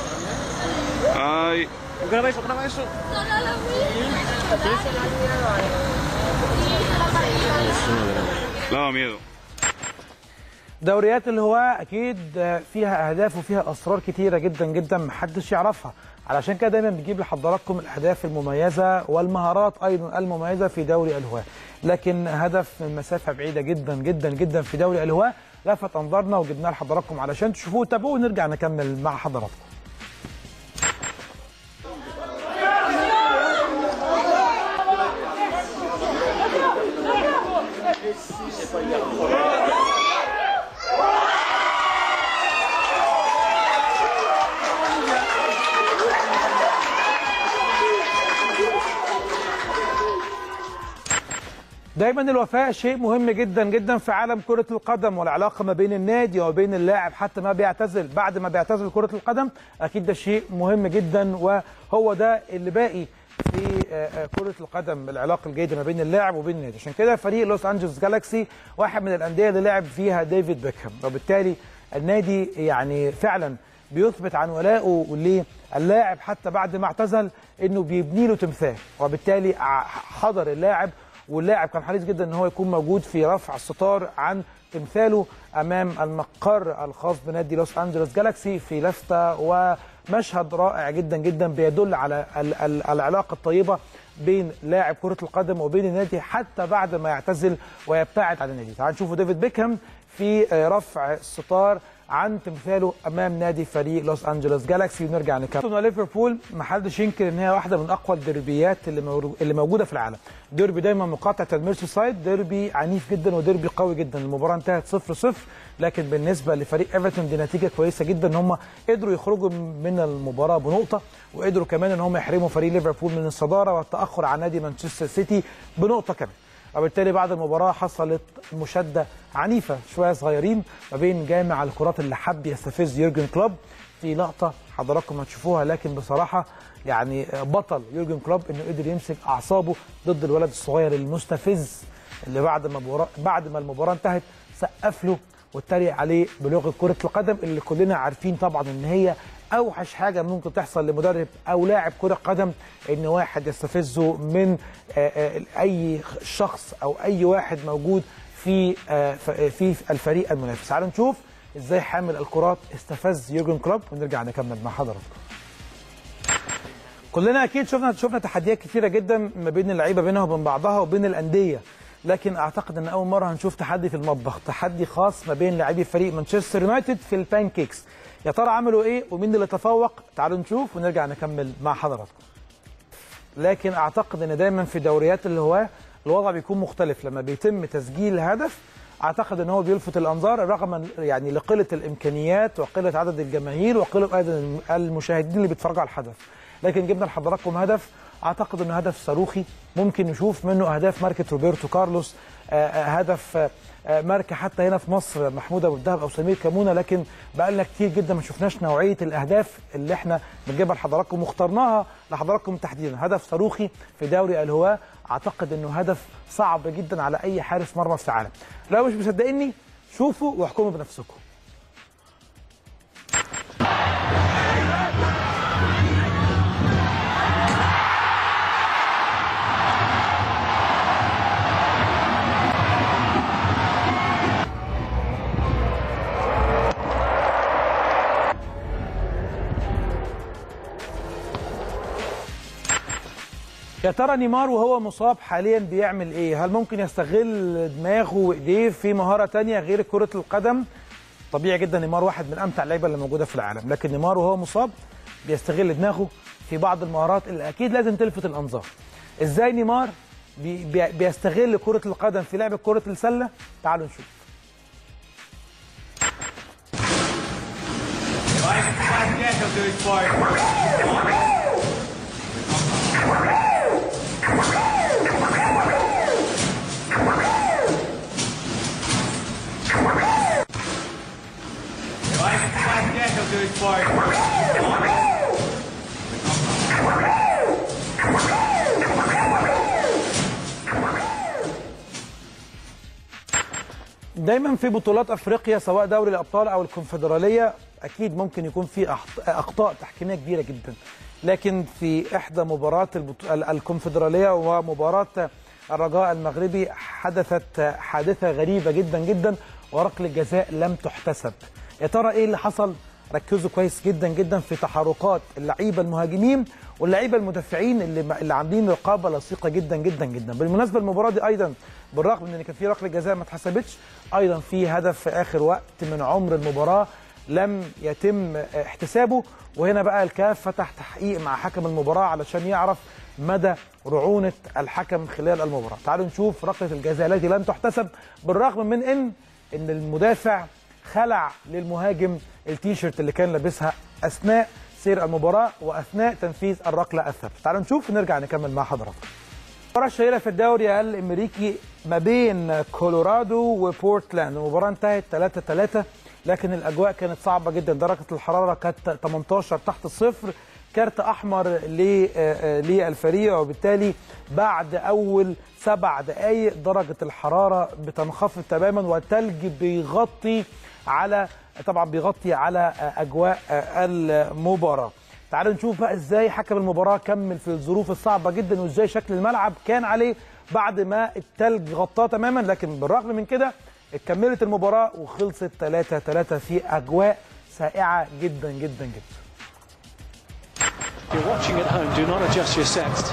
Ay, Graba eso, graba eso. le ha dado miedo. دوريات الهواة اكيد فيها اهداف وفيها اسرار كتيره جدا جدا محدش يعرفها علشان كده دايما بنجيب لحضراتكم الاهداف المميزه والمهارات ايضا المميزه في دوري الهواة لكن هدف من مسافه بعيده جدا جدا جدا في دوري الهواة لفت انظارنا وجبناه لحضراتكم علشان تشوفوه وتابعوه ونرجع نكمل مع حضراتكم دايما الوفاء شيء مهم جدا جدا في عالم كرة القدم والعلاقة ما بين النادي وبين اللاعب حتى ما بيعتزل بعد ما بيعتزل كرة القدم أكيد ده شيء مهم جدا وهو ده اللي باقي في آه، آه، كرة القدم العلاقة الجيدة ما بين اللاعب وبين النادي عشان كده فريق لوس أنجلوس جالاكسي واحد من الأندية اللي لعب فيها ديفيد بيكهام وبالتالي النادي يعني فعلا بيثبت عن ولائه للاعب حتى بعد ما اعتزل انه بيبني له تمثال وبالتالي ع- حضر اللاعب واللاعب كان حريص جدا ان هو يكون موجود في رفع الستار عن تمثاله امام المقر الخاص بنادي لوس انجلوس جالاكسي في لفته ومشهد رائع جدا جدا بيدل على ال- ال- العلاقه الطيبه بين لاعب كره القدم وبين النادي حتى بعد ما يعتزل ويبتعد عن النادي. تعالوا نشوفوا ديفيد بيكهام في آه، رفع الستار عن تمثاله امام نادي فريق لوس انجلوس جالاكسي ونرجع نكمل ليفربول ما حدش ينكر ان هي واحده من اقوى الدربيات اللي مو- اللي موجوده في العالم ديربي دايما مقاطعه الميرسي سايد ديربي عنيف جدا وديربي قوي جدا المباراه انتهت 0 0 لكن بالنسبه لفريق ايفرتون دي نتيجه كويسه جدا ان هم قدروا يخرجوا من المباراه بنقطه وقدروا كمان ان هم يحرموا فريق ليفربول من الصداره والتاخر عن نادي مانشستر سيتي بنقطه كمان وبالتالي بعد المباراة حصلت مشادة عنيفة شوية صغيرين ما بين جامع الكرات اللي حب يستفز يورجن كلوب في لقطة حضراتكم هتشوفوها لكن بصراحة يعني بطل يورجن كلوب انه قدر يمسك اعصابه ضد الولد الصغير المستفز اللي بعد ما المباراة بعد ما المباراة انتهت سقف له واتريق عليه بلغة كرة القدم اللي كلنا عارفين طبعا ان هي اوحش حاجه ممكن تحصل لمدرب او لاعب كره قدم ان واحد يستفزه من آه، آه، اي شخص او اي واحد موجود في آه، ف- في الفريق المنافس تعالوا نشوف ازاي حامل الكرات استفز يورجن كلوب ونرجع نكمل مع حضراتكم كلنا اكيد شفنا شفنا تحديات كثيره جدا ما بين اللعيبه بينها وبين بعضها وبين الانديه لكن اعتقد ان اول مره هنشوف تحدي في المطبخ تحدي خاص ما بين لاعبي فريق مانشستر يونايتد في البانكيكس يا ترى عملوا ايه ومين اللي تفوق تعالوا نشوف ونرجع نكمل مع حضراتكم لكن اعتقد ان دايما في دوريات الهواه الوضع بيكون مختلف لما بيتم تسجيل هدف اعتقد ان هو بيلفت الانظار رغم يعني لقله الامكانيات وقله عدد الجماهير وقله ايضا المشاهدين اللي بيتفرجوا على الحدث لكن جبنا لحضراتكم هدف اعتقد انه هدف صاروخي ممكن نشوف منه اهداف ماركه روبرتو كارلوس آه، آه، هدف آه، آه، ماركه حتى هنا في مصر محمود ابو الدهب او سمير كمونه لكن بقى لنا كتير جدا ما شفناش نوعيه الاهداف اللي احنا بنجيبها لحضراتكم واخترناها لحضراتكم تحديدا هدف صاروخي في دوري الهواه اعتقد انه هدف صعب جدا على اي حارس مرمى في العالم لو مش مصدقيني شوفوا واحكموا بنفسكم يا ترى نيمار وهو مصاب حاليا بيعمل ايه؟ هل ممكن يستغل دماغه وايديه في مهاره تانية غير كره القدم؟ طبيعي جدا نيمار واحد من امتع اللعيبه اللي موجوده في العالم، لكن نيمار وهو مصاب بيستغل دماغه في بعض المهارات اللي اكيد لازم تلفت الانظار. ازاي نيمار بي بي بيستغل كره القدم في لعب كره السله؟ تعالوا نشوف. دايما في بطولات افريقيا سواء دوري الابطال او الكونفدراليه اكيد ممكن يكون في أخط- اخطاء تحكيميه كبيره جدا لكن في احدى مباريات البط- ال- الكونفدراليه ومباراه الرجاء المغربي حدثت حادثه غريبه جدا جدا وركله جزاء لم تحتسب يا ترى ايه اللي حصل ركزوا كويس جدا جدا في تحركات اللعيبه المهاجمين واللعيبه المدافعين اللي اللي عاملين رقابه لصيقه جدا جدا جدا بالمناسبه المباراه دي ايضا بالرغم من ان كان في ركله جزاء ما اتحسبتش ايضا في هدف في اخر وقت من عمر المباراه لم يتم احتسابه وهنا بقى الكاف فتح تحقيق مع حكم المباراه علشان يعرف مدى رعونه الحكم خلال المباراه تعالوا نشوف ركله الجزاء التي لم تحتسب بالرغم من ان ان المدافع خلع للمهاجم التيشيرت اللي كان لابسها اثناء سير المباراه واثناء تنفيذ الركله الثابته تعالوا نشوف ونرجع نكمل مع حضراتكم المباراة الشهيرة في الدوري الامريكي ما بين كولورادو وبورتلاند المباراة انتهت 3 3 لكن الاجواء كانت صعبة جدا درجة الحرارة كانت 18 تحت الصفر كارت احمر ل- آه، آه، للفريق وبالتالي بعد اول سبع دقائق درجة الحرارة بتنخفض تماما والتلج بيغطي على طبعا بيغطي على آه، اجواء آه، المباراة تعالوا نشوف بقى ازاي حكم المباراه كمل في الظروف الصعبه جدا وازاي شكل الملعب كان عليه بعد ما التلج غطاه تماما لكن بالرغم من كده كملت المباراه وخلصت 3 3 في اجواء سائعه جدا جدا جدا You're watching at home, do not adjust your sets.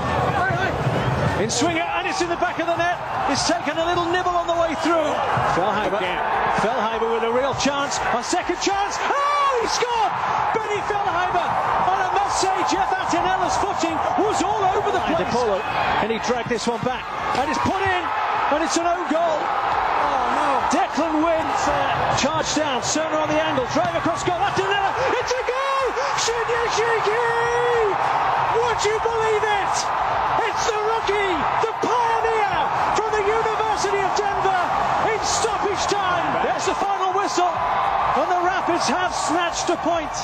In swinger, and it's in the back of the net. It's taken a little nibble on the way through. Fellhaber, Fellhaber with a real chance, a second chance. Oh, he scored! Benny Fellhaber, and I must say, Jeff Attinella's footing was all over the place. Apollo, and he dragged this one back, and it's put in, and it's an own goal. Oh no! Declan wins, uh, charge down, Cerner on the angle, drive across goal. Attinella, it's a goal! Shinya Shiki! Would you believe it? It's the rookie, the pioneer from the University of Denver in stoppage time. There's the final whistle, and the Rapids have snatched a point.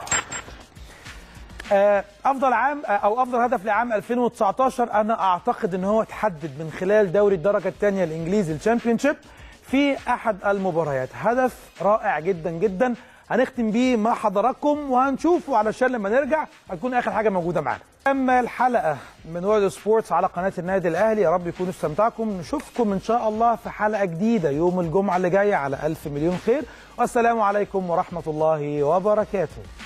آه، افضل عام آه، او افضل هدف لعام 2019 انا اعتقد ان هو اتحدد من خلال دوري الدرجه الثانيه الانجليزي الشامبيونشيب في احد المباريات هدف رائع جدا جدا هنختم بيه مع حضراتكم وهنشوفه علشان لما نرجع هتكون اخر حاجه موجوده معانا اما الحلقه من وورد سبورتس على قناه النادي الاهلي يا رب يكونوا استمتعكم نشوفكم ان شاء الله في حلقه جديده يوم الجمعه اللي جايه على الف مليون خير والسلام عليكم ورحمه الله وبركاته